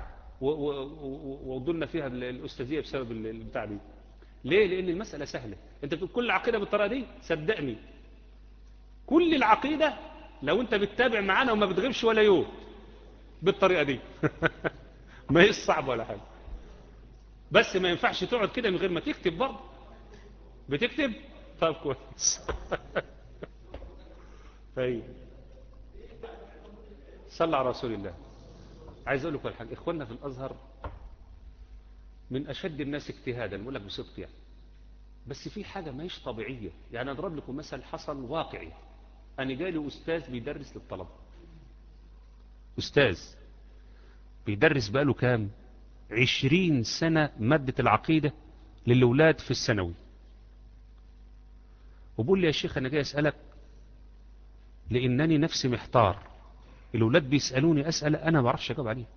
[SPEAKER 1] ووضلنا فيها الأستاذية بسبب البتاع دي ليه لأن المسألة سهلة انت بتقول كل عقيدة بالطريقة دي صدقني كل العقيدة لو انت بتتابع معانا وما بتغيبش ولا يوم بالطريقة دي ما هي صعب ولا حاجة بس ما ينفعش تقعد كده من غير ما تكتب برضه بتكتب طب كويس طيب صلى على رسول الله عايز اقول لكم الحاجة اخواننا في الازهر من اشد الناس اجتهادا بقول لك بصدق يعني بس في حاجة ماهيش طبيعية يعني اضرب لكم مثل حصل واقعي انا جالي استاذ بيدرس للطلبة استاذ بيدرس بقاله كام عشرين سنة مادة العقيدة للولاد في الثانوي وبقول لي يا شيخ انا جاي اسألك لانني نفسي محتار الولاد بيسألوني أسألة أنا ما بعرفش أجاوب عليها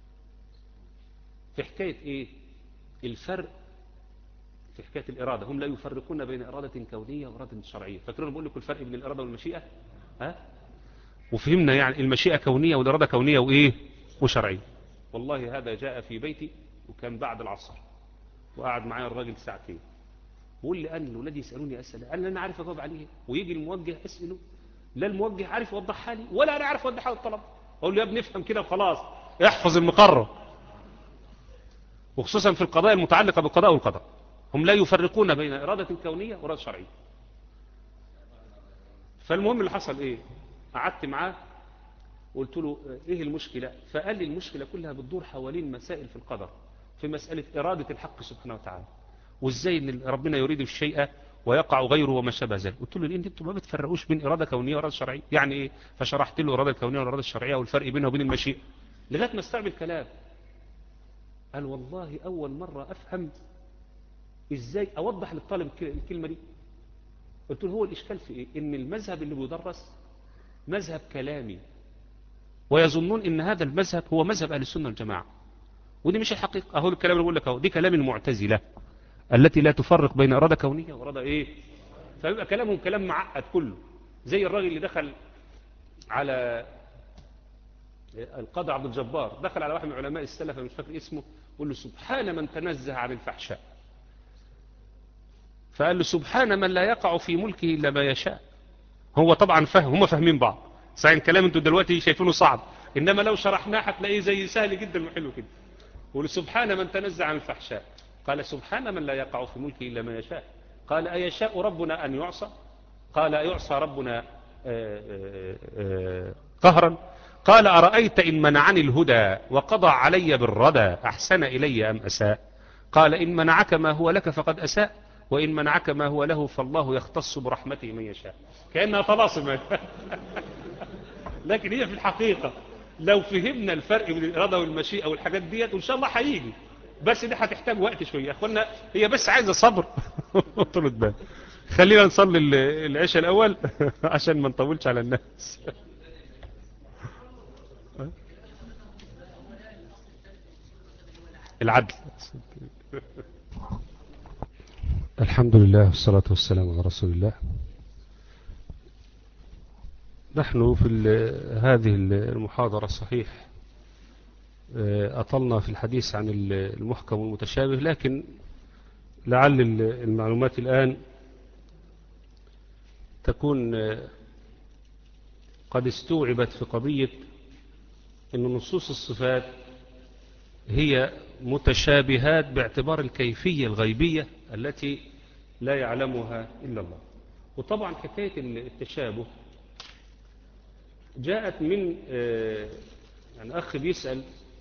[SPEAKER 1] في حكاية إيه الفرق في حكاية الإرادة هم لا يفرقون بين إرادة كونية وإرادة شرعية فاكرون بقول لكم الفرق بين الإرادة والمشيئة ها وفهمنا يعني المشيئة كونية والإرادة كونية وإيه وشرعية والله هذا جاء في بيتي وكان بعد العصر وقعد معايا الراجل ساعتين بقول لي أن الولاد يسألوني أسئلة أنا أنا عارف أجاوب عليها ويجي الموجه أسأله لا الموجه عارف يوضحها لي ولا انا عارف اوضحها للطلبه اقول له يا ابني افهم كده وخلاص احفظ المقرر وخصوصا في القضايا المتعلقه بالقضاء والقدر هم لا يفرقون بين اراده كونيه واراده شرعيه فالمهم اللي حصل ايه قعدت معاه وقلت له ايه المشكله فقال لي المشكله كلها بتدور حوالين مسائل في القدر في مساله اراده الحق سبحانه وتعالى وازاي ان ربنا يريد الشيء ويقع غيره وما شابه ذلك قلت له لان انتوا ما بتفرقوش بين اراده كونيه واراده شرعيه يعني ايه فشرحت له الاراده الكونيه والاراده الشرعيه والفرق بينها وبين المشيئه لغايه ما استوعب الكلام قال والله اول مره افهم ازاي اوضح للطالب الكلمه دي قلت له هو الاشكال في ايه ان المذهب اللي بيدرس مذهب كلامي ويظنون ان هذا المذهب هو مذهب اهل السنه والجماعه ودي مش الحقيقه اهو الكلام اللي بقول لك اهو دي كلام المعتزله التي لا تفرق بين إرادة كونية وإرادة إيه فيبقى كلامهم كلام معقد كله زي الراجل اللي دخل على القاضي عبد الجبار دخل على واحد من علماء السلف مش فاكر اسمه قال له سبحان من تنزه عن الفحشاء فقال له سبحان من لا يقع في ملكه إلا ما يشاء هو طبعا فهم هم فاهمين بعض صحيح الكلام انتوا دلوقتي شايفينه صعب انما لو شرحناه هتلاقيه زي سهل جدا وحلو كده قول سبحان من تنزه عن الفحشاء قال سبحان من لا يقع في ملكه إلا ما يشاء قال أيشاء ربنا أن يعصى قال يعصى ربنا قهرا قال أرأيت إن منعني الهدى وقضى علي بالردى أحسن إلي أم أساء قال إن منعك ما هو لك فقد أساء وإن منعك ما هو له فالله يختص برحمته من يشاء كأنها طلاسم لكن هي في الحقيقة لو فهمنا الفرق بين الإرادة والمشيئة والحاجات ديت وإن شاء الله هيجي بس دي هتحتاج وقت شوية يا أخوانا هي بس عايزة صبر طولة بال خلينا نصلي العشاء الأول عشان ما نطولش على الناس العدل الحمد لله والصلاة والسلام على رسول الله نحن في هذه المحاضرة صحيح أطلنا في الحديث عن المحكم والمتشابه لكن لعل المعلومات الآن تكون قد استوعبت في قضية أن نصوص الصفات هي متشابهات باعتبار الكيفية الغيبية التي لا يعلمها إلا الله وطبعا حكاية التشابه جاءت من يعني أخ بيسأل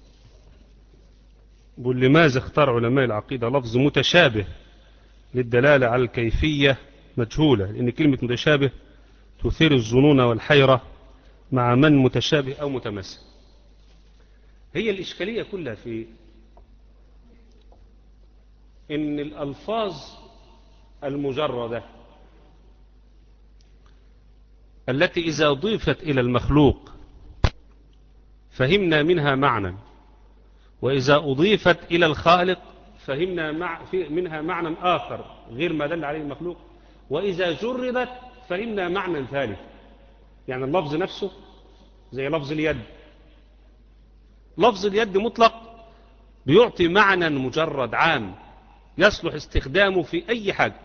[SPEAKER 1] بيقول لماذا اختار علماء العقيدة لفظ متشابه للدلالة على الكيفية مجهولة لأن كلمة متشابه تثير الظنون والحيرة مع من متشابه أو متمثل هي الإشكالية كلها في إن الألفاظ المجردة التي إذا أضيفت إلى المخلوق فهمنا منها معنى وإذا أضيفت إلى الخالق فهمنا مع في منها معنى آخر غير ما دل عليه المخلوق وإذا جردت فهمنا معنى ثالث يعني اللفظ نفسه زي لفظ اليد لفظ اليد مطلق بيعطي معنى مجرد عام يصلح استخدامه في أي حاجة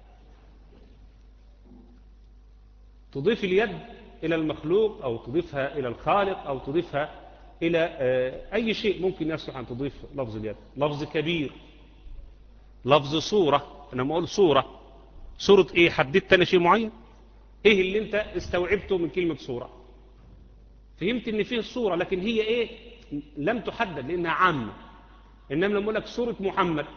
[SPEAKER 1] تضيف اليد إلى المخلوق أو تضيفها إلى الخالق أو تضيفها إلى أي شيء ممكن يصلح أن تضيف لفظ اليد لفظ كبير لفظ صورة أنا ما أقول صورة صورة إيه حددت أنا شيء معين إيه اللي أنت استوعبته من كلمة صورة فهمت أن فيه صورة لكن هي إيه لم تحدد لأنها عامة إنما لما أقول لك صورة محمد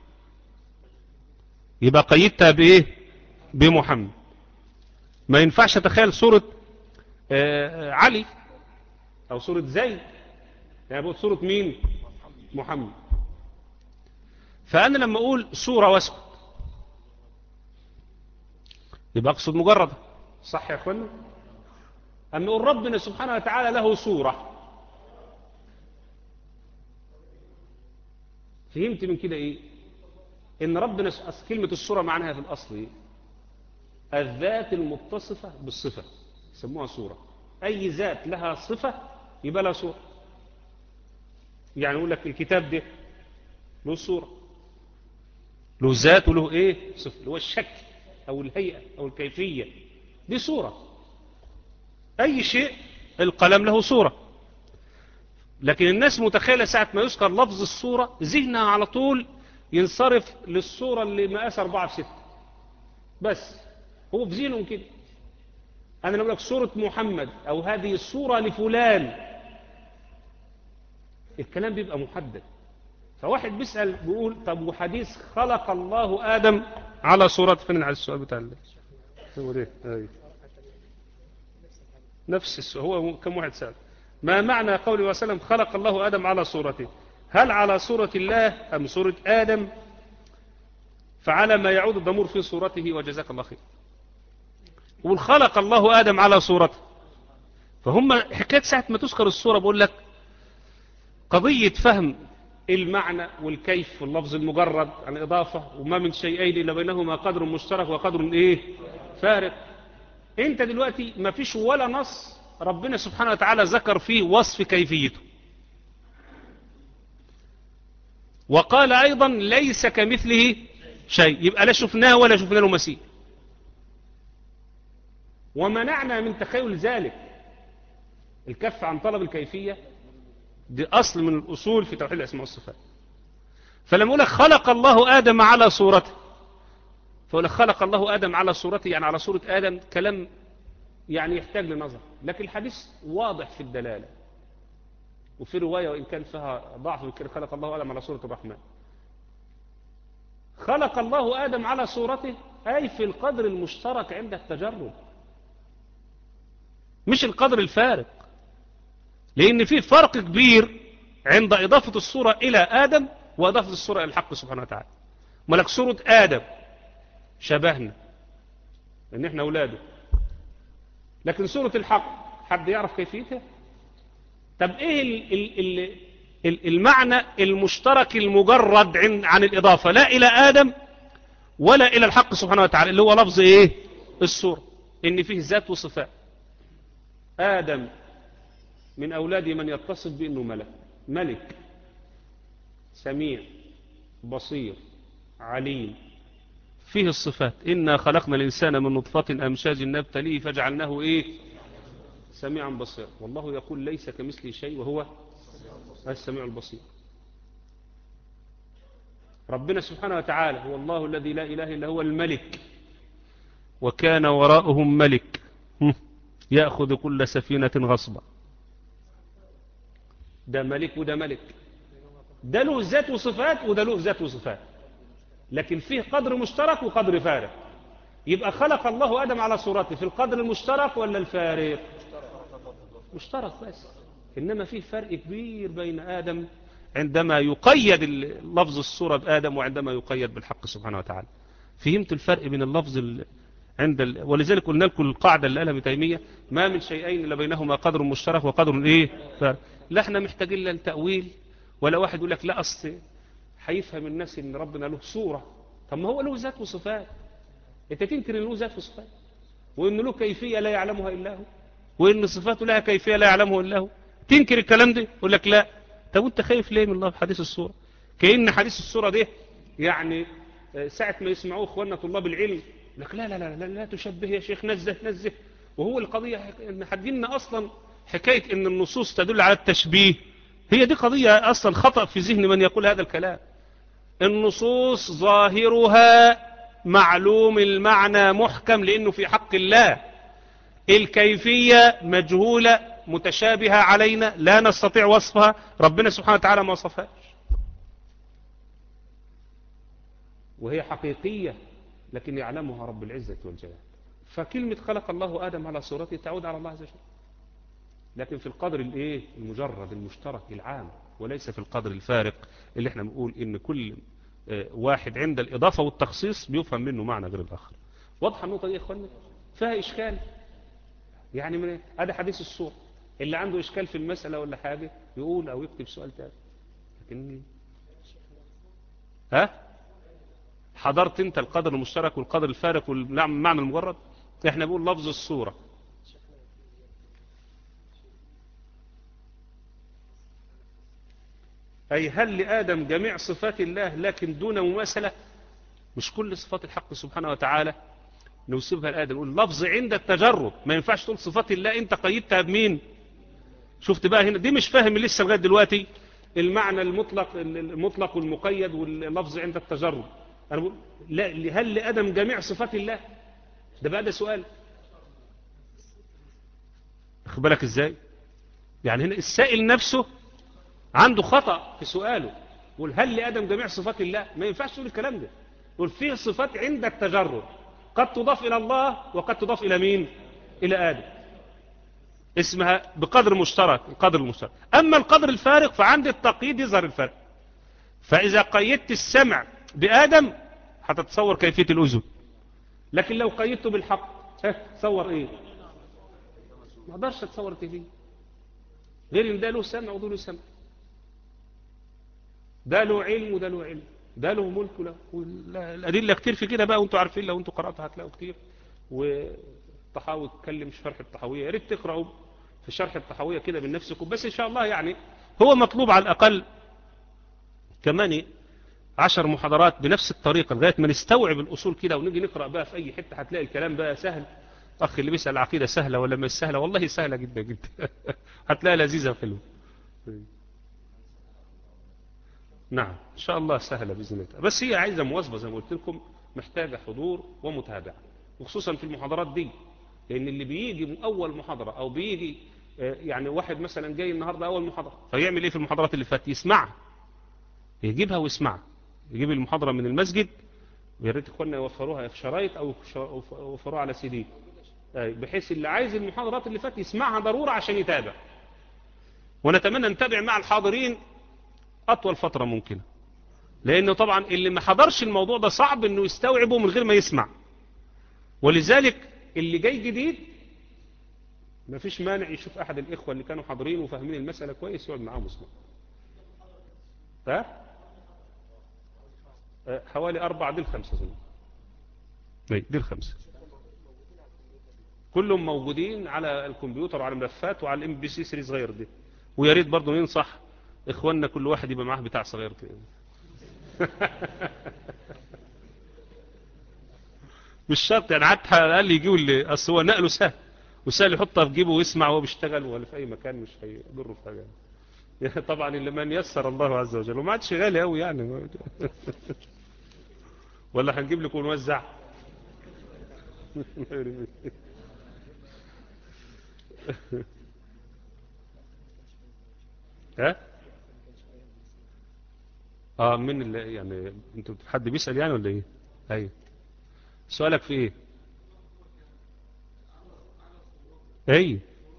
[SPEAKER 1] يبقى قيدتها بإيه بمحمد ما ينفعش أتخيل صورة آه علي أو صورة زيد يعني بقول صورة مين محمد فأنا لما أقول صورة واسكت يبقى أقصد مجرد صح يا أخوانا أما نقول ربنا سبحانه وتعالى له صورة فهمت من كده إيه إن ربنا كلمة الصورة معناها في الأصل إيه الذات المتصفة بالصفة يسموها صورة أي ذات لها صفة يبقى لها صورة يعني يقول لك الكتاب ده له صورة له ذات وله ايه صفة اللي هو الشكل او الهيئة او الكيفية دي صورة اي شيء القلم له صورة لكن الناس متخيلة ساعة ما يذكر لفظ الصورة ذهنها على طول ينصرف للصورة اللي مقاس 4 في 6 بس هو في ذهنهم كده أنا لما لك صورة محمد أو هذه الصورة لفلان الكلام بيبقى محدد فواحد بيسأل بيقول طب وحديث خلق الله آدم على صورة فين على السؤال بتاع الله هو ده أي. نفس السؤال هو كم واحد سأل ما معنى قوله وسلم خلق الله آدم على صورته هل على صورة الله أم صورة آدم فعلى ما يعود الضمور في صورته وجزاك الله خير يقول خلق الله آدم على صورته فهم حكاية ساعة ما تذكر الصورة بقول لك قضية فهم المعنى والكيف واللفظ المجرد عن إضافة وما من شيئين إلا بينهما قدر مشترك وقدر إيه فارق انت دلوقتي ما فيش ولا نص ربنا سبحانه وتعالى ذكر فيه وصف كيفيته وقال أيضا ليس كمثله شيء يبقى لا شفناه ولا شفنا له مثيل ومنعنا من تخيل ذلك الكف عن طلب الكيفية دي أصل من الأصول في توحيد الأسماء والصفات فلما يقول لك خلق الله آدم على صورته فيقول لك خلق الله آدم على صورته يعني على صورة آدم كلام يعني يحتاج لنظر لكن الحديث واضح في الدلالة وفي رواية وإن كان فيها ضعف يمكن خلق الله آدم على صورة الرحمن خلق الله آدم على صورته أي في القدر المشترك عند التجرب مش القدر الفارق لأن في فرق كبير عند إضافة الصورة إلى آدم وإضافة الصورة إلى الحق سبحانه وتعالى ملك صورة آدم شبهنا إن إحنا أولاده لكن صورة الحق حد يعرف كيفيتها طب إيه ال ال ال المعنى المشترك المجرد عن, عن الإضافة لا إلى آدم ولا إلى الحق سبحانه وتعالى اللي هو لفظ إيه الصورة إن فيه ذات وصفات آدم من أولاد من يتصف بأنه ملك ملك سميع بصير عليم فيه الصفات إنا خلقنا الإنسان من نطفة أمشاج نبتليه فجعلناه إيه سميعا بصيرا والله يقول ليس كمثله شيء وهو السميع البصير ربنا سبحانه وتعالى هو الله الذي لا إله إلا هو الملك وكان وراءهم ملك يأخذ كل سفينة غصبا ده ملك وده ملك ده له ذات وصفات وده له ذات وصفات لكن فيه قدر مشترك وقدر فارق يبقى خلق الله آدم على صورته في القدر المشترك ولا الفارق مشترك بس إنما فيه فرق كبير بين آدم عندما يقيد لفظ الصورة بآدم وعندما يقيد بالحق سبحانه وتعالى فهمت الفرق بين اللفظ ال... عند ال... ولذلك قلنا لكم القاعدة اللي قالها ابن تيمية ما من شيئين إلا بينهما قدر مشترك وقدر إيه فارق. لا احنا محتاجين لا التأويل ولا واحد يقول لك لا أصل هيفهم الناس ان ربنا له صورة طب ما هو له ذات وصفات انت تنكر ان له ذات وصفات وان له كيفية لا يعلمها الا هو وان صفاته لها كيفية لا يعلمها الا هو تنكر الكلام ده يقول لك لا طب انت خايف ليه من الله في حديث الصورة كأن حديث الصورة ده يعني ساعة ما يسمعوه اخواننا طلاب العلم لك لا لا لا لا, لا تشبه يا شيخ نزه نزه وهو القضية ان حدينا اصلا حكاية ان النصوص تدل على التشبيه هي دي قضية اصلا خطأ في ذهن من يقول هذا الكلام النصوص ظاهرها معلوم المعنى محكم لأنه في حق الله الكيفية مجهولة متشابهة علينا لا نستطيع وصفها ربنا سبحانه وتعالى ما وصفهاش وهي حقيقية لكن يعلمها رب العزة والجلال فكلمة خلق الله آدم على صورته تعود على الله عز وجل لكن في القدر الايه المجرد المشترك العام وليس في القدر الفارق اللي احنا بنقول ان كل واحد عند الإضافة والتخصيص بيفهم منه معنى غير الآخر واضحة النقطة دي يا إخواننا فيها إشكال يعني من هذا حديث الصور اللي عنده إشكال في المسألة ولا حاجة يقول أو يكتب سؤال تاني لكن ها حضرت انت القدر المشترك والقدر الفارق والمعنى المجرد احنا بنقول لفظ الصورة أي هل لآدم جميع صفات الله لكن دون مماثلة مش كل صفات الحق سبحانه وتعالى نوصفها لآدم نقول لفظ عند التجرب ما ينفعش تقول صفات الله انت قيدتها بمين شفت بقى هنا دي مش فاهم لسه لغاية دلوقتي المعنى المطلق المطلق والمقيد واللفظ عند التجرب أنا بقول لا هل لآدم جميع صفات الله ده بقى ده سؤال اخد بالك ازاي يعني هنا السائل نفسه عنده خطأ في سؤاله يقول هل لآدم جميع صفات الله ما ينفعش تقول الكلام ده يقول فيه صفات عند التجرد قد تضاف إلى الله وقد تضاف إلى مين إلى آدم اسمها بقدر مشترك القدر المشترك أما القدر الفارق فعند التقييد يظهر الفرق فإذا قيدت السمع بآدم هتتصور كيفية الأذن لكن لو قيدته بالحق تصور ايه ما اقدرش اتصور كيفية غير ان ده له سمع وده له سمع ده له علم وده له علم ده له ملك وله الأدلة كتير في كده بقى وانتوا عارفين لو انتوا قرأتوا هتلاقوا كتير والطحاوي اتكلم شرح الطحاوية يا ريت تقرأوا في شرح الطحاوية كده من نفسكم بس ان شاء الله يعني هو مطلوب على الأقل كمان عشر محاضرات بنفس الطريقة لغاية ما نستوعب الأصول كده ونجي نقرأ بقى في أي حتة هتلاقي الكلام بقى سهل أخ اللي بيسأل عقيدة سهلة ولا مش سهلة والله سهلة جدا جدا هتلاقي لذيذة وحلوة نعم إن شاء الله سهلة بإذن الله بس هي عايزة مواظبة زي ما قلت لكم محتاجة حضور ومتابعة وخصوصا في المحاضرات دي لأن اللي بيجي من أول محاضرة أو بيجي يعني واحد مثلا جاي النهاردة أول محاضرة فيعمل إيه في المحاضرات اللي فاتت يسمعها يجيبها ويسمعها يجيب المحاضرة من المسجد ويا ريت اخواننا يوفروها في شرايط او يوفروها على سي دي بحيث اللي عايز المحاضرات اللي فاتت يسمعها ضرورة عشان يتابع ونتمنى نتابع مع الحاضرين أطول فترة ممكنة لأنه طبعا اللي ما حضرش الموضوع ده صعب أنه يستوعبه من غير ما يسمع ولذلك اللي جاي جديد ما فيش مانع يشوف أحد الإخوة اللي كانوا حاضرين وفاهمين المسألة كويس يقعد معاهم يسمع ها؟ حوالي أربعة دي الخمسة زمان دي الخمسة كلهم موجودين على الكمبيوتر وعلى الملفات وعلى الام بي سي 3 صغير دي ويا ريت برضه ننصح اخواننا كل واحد يبقى معاه بتاع صغير كده مش شرط يعني حتى على الاقل يجيبوا اللي اصل هو نقله سهل وسهل يحطها في جيبه ويسمع وهو بيشتغل ولا في اي مكان مش هيضره في حاجه يعني طبعا اللي من يسر الله عز وجل وما عادش غالي قوي يعني ولا هنجيب لكم ونوزع ها اه من اللي يعني انت حد بيسأل يعني ولا ايه ايوه سؤالك في ايه اي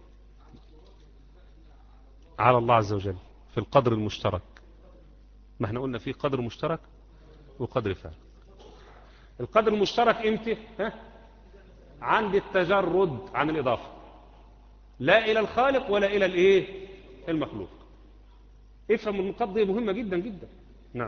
[SPEAKER 1] على الله عز وجل في القدر المشترك ما احنا قلنا في قدر مشترك وقدر فعل القدر المشترك امتى ها عند التجرد عن الإضافة لا إلى الخالق ولا إلى الإيه المخلوق افهم النقاط دي مهمة جدا جدا نعم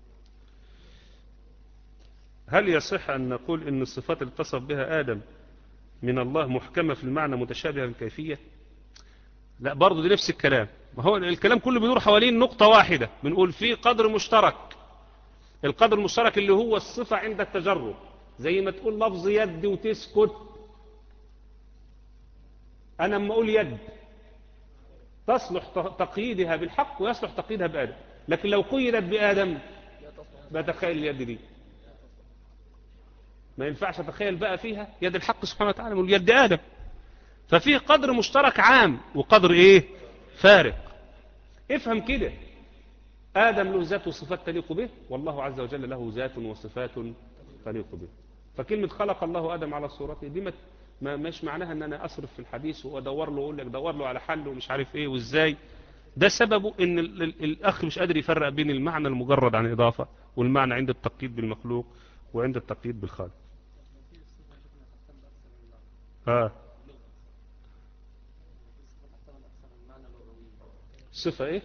[SPEAKER 1] هل يصح أن نقول أن الصفات اللي اتصف بها آدم من الله محكمة في المعنى متشابهة في الكيفية لا برضه دي نفس الكلام ما هو الكلام كله بيدور حوالين نقطة واحدة بنقول في قدر مشترك القدر المشترك اللي هو الصفة عند التجرد زي ما تقول لفظ يد وتسكت أنا لما أقول يد تصلح تقييدها بالحق ويصلح تقييدها بآدم لكن لو قيدت بآدم بتخيل اليد دي ما ينفعش أتخيل بقى فيها يد الحق سبحانه وتعالى من يد آدم ففيه قدر مشترك عام وقدر إيه فارق افهم كده آدم له ذات وصفات تليق به والله عز وجل له ذات وصفات تليق به فكلمة خلق الله آدم على صورته دي ما مش معناها ان انا اصرف في الحديث وادور له واقول لك دور له على حل ومش عارف ايه وازاي ده سببه ان ال ال الاخ مش قادر يفرق بين المعنى المجرد عن الاضافه والمعنى عند التقييد بالمخلوق وعند التقييد بالخالق اه صفه ايه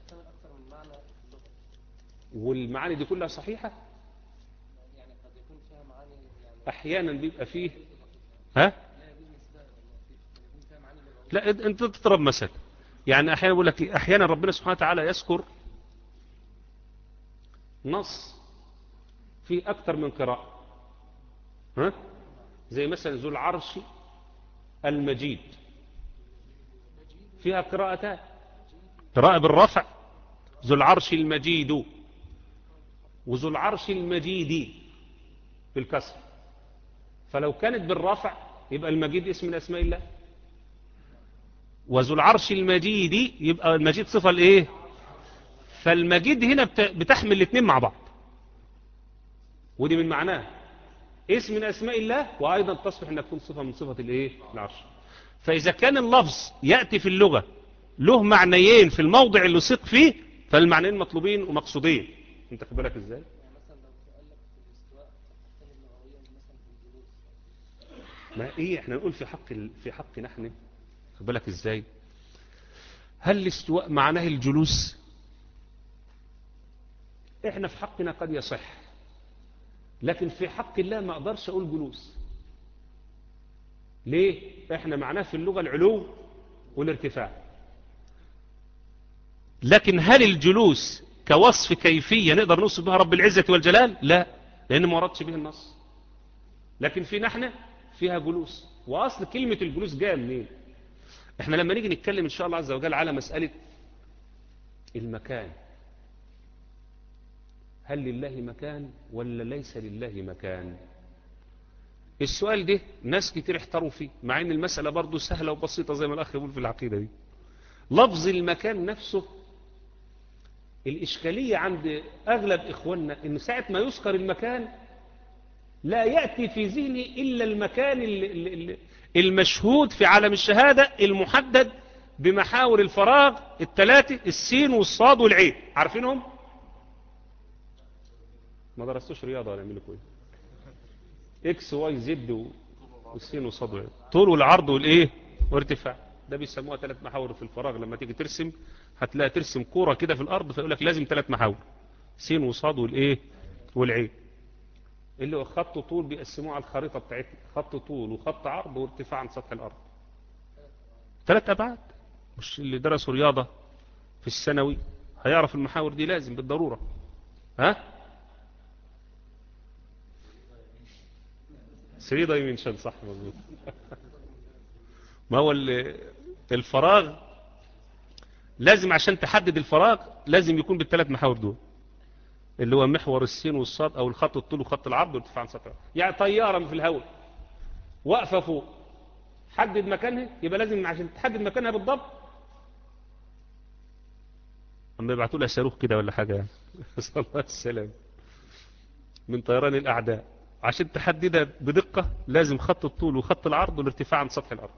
[SPEAKER 1] والمعاني دي كلها صحيحه احيانا بيبقى فيه ها لا انت تضرب مثل يعني احيانا بقول لك احيانا ربنا سبحانه وتعالى يذكر نص في اكثر من قراءه ها زي مثلا ذو العرش المجيد فيها قراءتان قراءه بالرفع ذو العرش المجيد وذو العرش المجيد بالكسر فلو كانت بالرفع يبقى المجيد اسم من اسماء الله وذو العرش المجيد يبقى المجيد صفة الايه فالمجيد هنا بتحمل الاثنين مع بعض ودي من معناه اسم من اسماء الله وايضا تصبح انها تكون صفة من صفة الايه العرش فاذا كان اللفظ يأتي في اللغة له معنيين في الموضع اللي سيق فيه فالمعنيين مطلوبين ومقصودين انت خد بالك ازاي ما ايه احنا نقول في حق في حق نحن خد بالك ازاي هل الاستواء معناه الجلوس احنا في حقنا قد يصح لكن في حق الله ما اقدرش اقول جلوس ليه احنا معناه في اللغة العلو والارتفاع لكن هل الجلوس كوصف كيفية نقدر نوصف بها رب العزة والجلال لا لان ما وردش به النص لكن في نحن فيها جلوس واصل كلمة الجلوس جايه منين احنا لما نيجي نتكلم ان شاء الله عز وجل على مسألة المكان هل لله مكان ولا ليس لله مكان السؤال ده ناس كتير احتروا فيه مع ان المسألة برضو سهلة وبسيطة زي ما الاخ يقول في العقيدة دي لفظ المكان نفسه الإشكالية عند أغلب إخواننا إن ساعة ما يذكر المكان لا يأتي في ذهني إلا المكان المشهود في عالم الشهادة المحدد بمحاور الفراغ الثلاثة السين والصاد والعين عارفينهم ما درستوش رياضة ولا يعملوا ايه اكس واي زد والسين والصاد والعين طول والعرض والايه وارتفاع ده بيسموها ثلاث محاور في الفراغ لما تيجي ترسم هتلاقي ترسم كورة كده في الارض فيقول لك لازم ثلاث محاور سين وصاد والايه والعين اللي هو خط طول بيقسموه على الخريطة بتاعتنا خط طول وخط عرض وارتفاع عن سطح الارض ثلاث ابعاد مش اللي درسوا رياضة في الثانوي هيعرف المحاور دي لازم بالضرورة ها 3 دايمنشن صح مظبوط ما هو الفراغ لازم عشان تحدد الفراغ لازم يكون بالثلاث محاور دول اللي هو محور السين والصاد او الخط الطول وخط العرض وارتفاع عن سطح يعني طيارة في الهواء واقفة فوق حدد مكانها يبقى لازم عشان تحدد مكانها بالضبط اما يبعتوا لها صاروخ كده ولا حاجة صلى الله السلام من طيران الاعداء عشان تحددها بدقة لازم خط الطول وخط العرض والارتفاع عن سطح الارض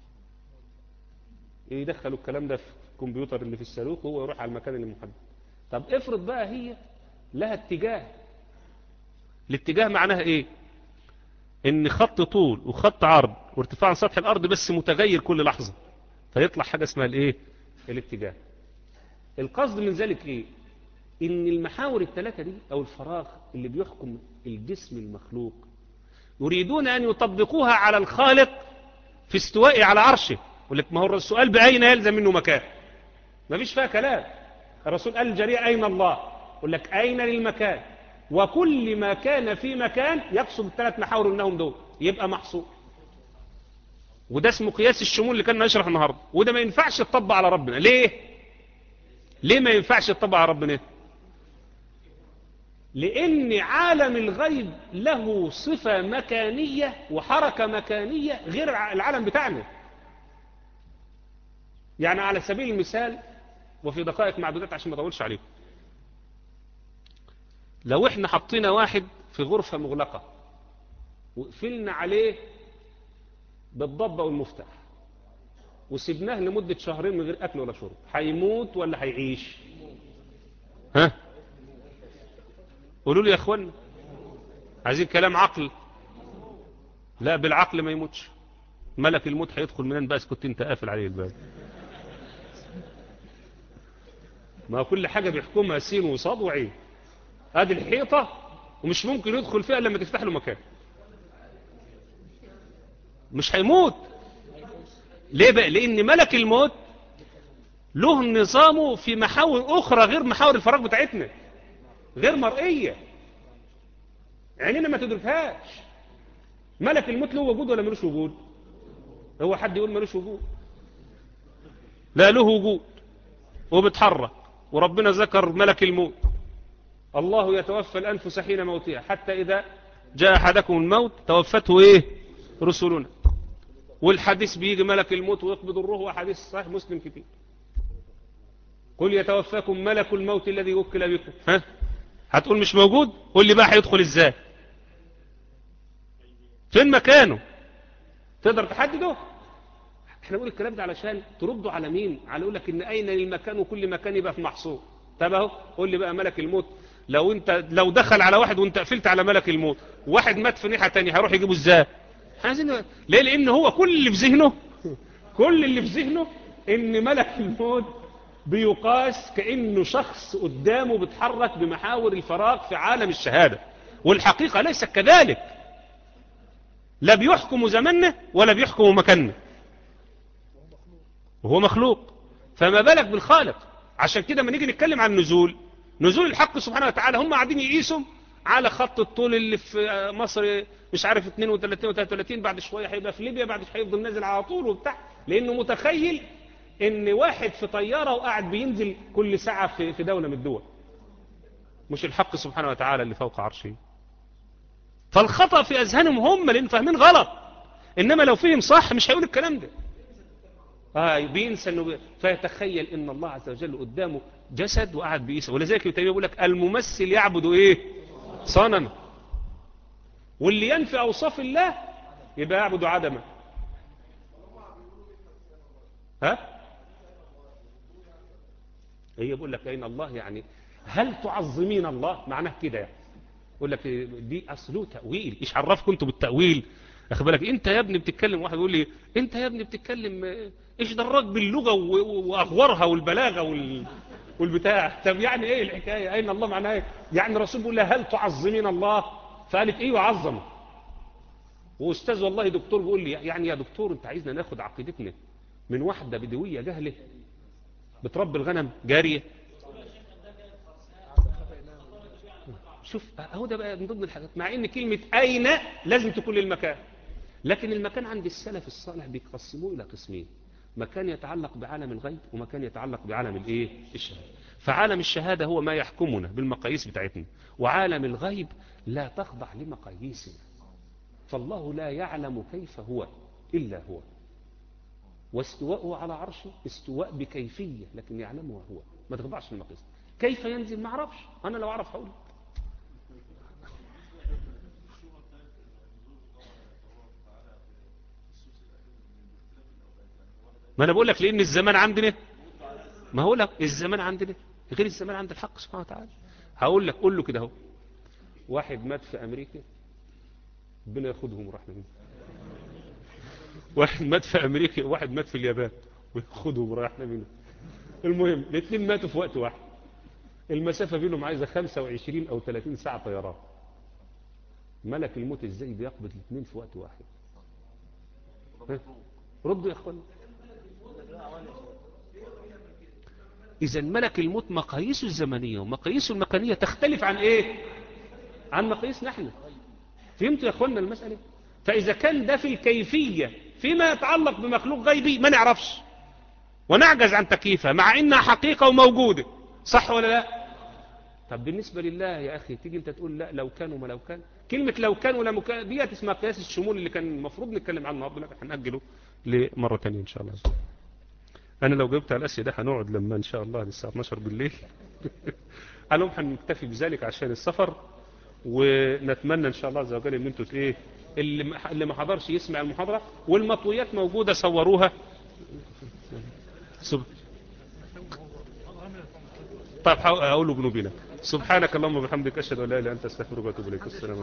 [SPEAKER 1] يدخلوا الكلام ده في الكمبيوتر اللي في الصاروخ وهو يروح على المكان اللي محدد طب افرض بقى هي لها اتجاه الاتجاه معناها ايه ان خط طول وخط عرض وارتفاع عن سطح الارض بس متغير كل لحظة فيطلع حاجة اسمها الايه الاتجاه القصد من ذلك ايه ان المحاور الثلاثة دي او الفراغ اللي بيحكم الجسم المخلوق يريدون ان يطبقوها على الخالق في استوائه على عرشه يقول لك ما هو السؤال باين يلزم منه مكان ما فيش فيها كلام الرسول قال الجريء اين الله يقول لك اين للمكان وكل ما كان في مكان يقصد الثلاث محاور انهم دول يبقى محصور وده اسمه قياس الشمول اللي كان نشرح النهارده وده ما ينفعش يطبق على ربنا ليه ليه ما ينفعش يطبق على ربنا لان عالم الغيب له صفة مكانية وحركة مكانية غير العالم بتاعنا يعني على سبيل المثال وفي دقائق معدودات عشان ما اطولش عليكم لو احنا حطينا واحد في غرفة مغلقة وقفلنا عليه بالضبة والمفتاح وسبناه لمدة شهرين من غير أكل ولا شرب هيموت ولا هيعيش ها قولوا لي يا اخوان عايزين كلام عقل لا بالعقل ما يموتش ملك الموت هيدخل منين بس كنت انت قافل عليه الباب ما كل حاجة بيحكمها سين وصاد وعين ادي الحيطة ومش ممكن يدخل فيها لما تفتح له مكان مش هيموت ليه بقى لان ملك الموت له نظامه في محاور اخرى غير محاور الفراغ بتاعتنا غير مرئية عينينا ما تدركهاش ملك الموت له وجود ولا ملوش وجود هو حد يقول ملوش وجود لا له وجود وبتحرك وربنا ذكر ملك الموت الله يتوفى الأنفس حين موتها حتى إذا جاء أحدكم الموت توفته إيه رسلنا والحديث بيجي ملك الموت ويقبض الروح وحديث صحيح مسلم كتير قل يتوفاكم ملك الموت الذي وكل بكم ها هتقول مش موجود قول لي بقى هيدخل ازاي فين مكانه تقدر تحدده احنا نقول الكلام ده علشان تردوا على مين على يقول لك ان اين للمكان وكل مكان يبقى في محصور طب اهو قول لي بقى ملك الموت لو انت لو دخل على واحد وانت قفلت على ملك الموت واحد مات في ناحيه ثانيه هيروح يجيبه ازاي عايزين ليه لان هو كل اللي في ذهنه كل اللي في ذهنه ان ملك الموت بيقاس كانه شخص قدامه بيتحرك بمحاور الفراغ في عالم الشهاده والحقيقه ليست كذلك لا بيحكم زمنه ولا بيحكم مكانه وهو مخلوق فما بالك بالخالق عشان كده ما نيجي نتكلم عن النزول نزول الحق سبحانه وتعالى هم قاعدين يقيسوا على خط الطول اللي في مصر مش عارف 32 و 33 بعد شوية هيبقى في ليبيا بعد شوية هيفضل نازل على طول وبتاع لانه متخيل ان واحد في طيارة وقاعد بينزل كل ساعة في في دولة من الدول مش الحق سبحانه وتعالى اللي فوق عرشه فالخطأ في اذهانهم هم لان فاهمين غلط انما لو فهم صح مش هيقول الكلام ده آه بينسى انه بي... فيتخيل ان الله عز وجل قدامه جسد وقعد بيقيس ولذلك ابن تيميه بيقول لك الممثل يعبد ايه صنما واللي ينفي أوصاف الله يبقى يعبد عدمه ها هي بقول لك أين الله يعني هل تعظمين الله معناه كده يعني يقول لك دي أصله تأويل إيش عرفكم أنتوا بالتأويل أخي بالك أنت يا ابني بتتكلم واحد يقول لي أنت يا ابني بتتكلم إيش دراك باللغة وأغورها والبلاغة وال... والبتاع طب يعني إيه الحكاية أين الله معناه إيه يعني الرسول بيقول لها هل تعظمين الله فقالت إيه وعظمه وأستاذ والله دكتور بيقول لي يعني يا دكتور أنت عايزنا ناخد عقيدتنا من واحدة بدوية جهلة بتربي الغنم جارية شوف اهو ده بقى من ضمن الحاجات مع ان كلمة اين لازم تكون للمكان لكن المكان عند السلف الصالح بيقسموه الى قسمين مكان يتعلق بعالم الغيب ومكان يتعلق بعالم الايه الشهاده فعالم الشهاده هو ما يحكمنا بالمقاييس بتاعتنا وعالم الغيب لا تخضع لمقاييسنا فالله لا يعلم كيف هو الا هو واستواءه على عرشه استواء بكيفيه لكن يعلمه هو ما تخضعش للمقاييس كيف ينزل ما اعرفش انا لو اعرف هقول ما انا بقول لك لان الزمان عندنا ما هو لك الزمان عندنا غير الزمان عند الحق سبحانه وتعالى هقول لك قول له كده اهو واحد مات في امريكا ربنا ياخدهم ورحمه منه واحد مات في امريكا واحد مات في اليابان وياخدهم ورحمه منه المهم الاثنين ماتوا في وقت واحد المسافه بينهم عايزه 25 او 30 ساعه طيران ملك الموت ازاي بيقبض الاثنين في وقت واحد ها؟ ردوا يا اخوانا إذا ملك الموت مقاييسه الزمنية ومقاييسه المكانية تختلف عن إيه؟ عن مقاييسنا احنا فهمتوا يا أخوانا المسألة؟ فإذا كان ده في الكيفية فيما يتعلق بمخلوق غيبي ما نعرفش ونعجز عن تكييفها مع إنها حقيقة وموجودة صح ولا لا؟ طب بالنسبة لله يا أخي تيجي أنت تقول لا لو كان وما لو كان كلمة لو كان ولا مكان دي اسمها قياس الشمول اللي كان المفروض نتكلم عنه النهارده لكن هنأجله لمرة تانية إن شاء الله أنا لو جبت على الأسئلة هنقعد لما إن شاء الله للساعة 12 بالليل على هنكتفي بذلك عشان السفر ونتمنى إن شاء الله عز وجل إن أنتوا إيه اللي اللي ما حضرش يسمع المحاضرة والمطويات موجودة صوروها سب... طيب هقول له بنوبنا سبحانك اللهم وبحمدك أشهد أن لا إله إلا أنت أستغفرك وأتوب إليك السلام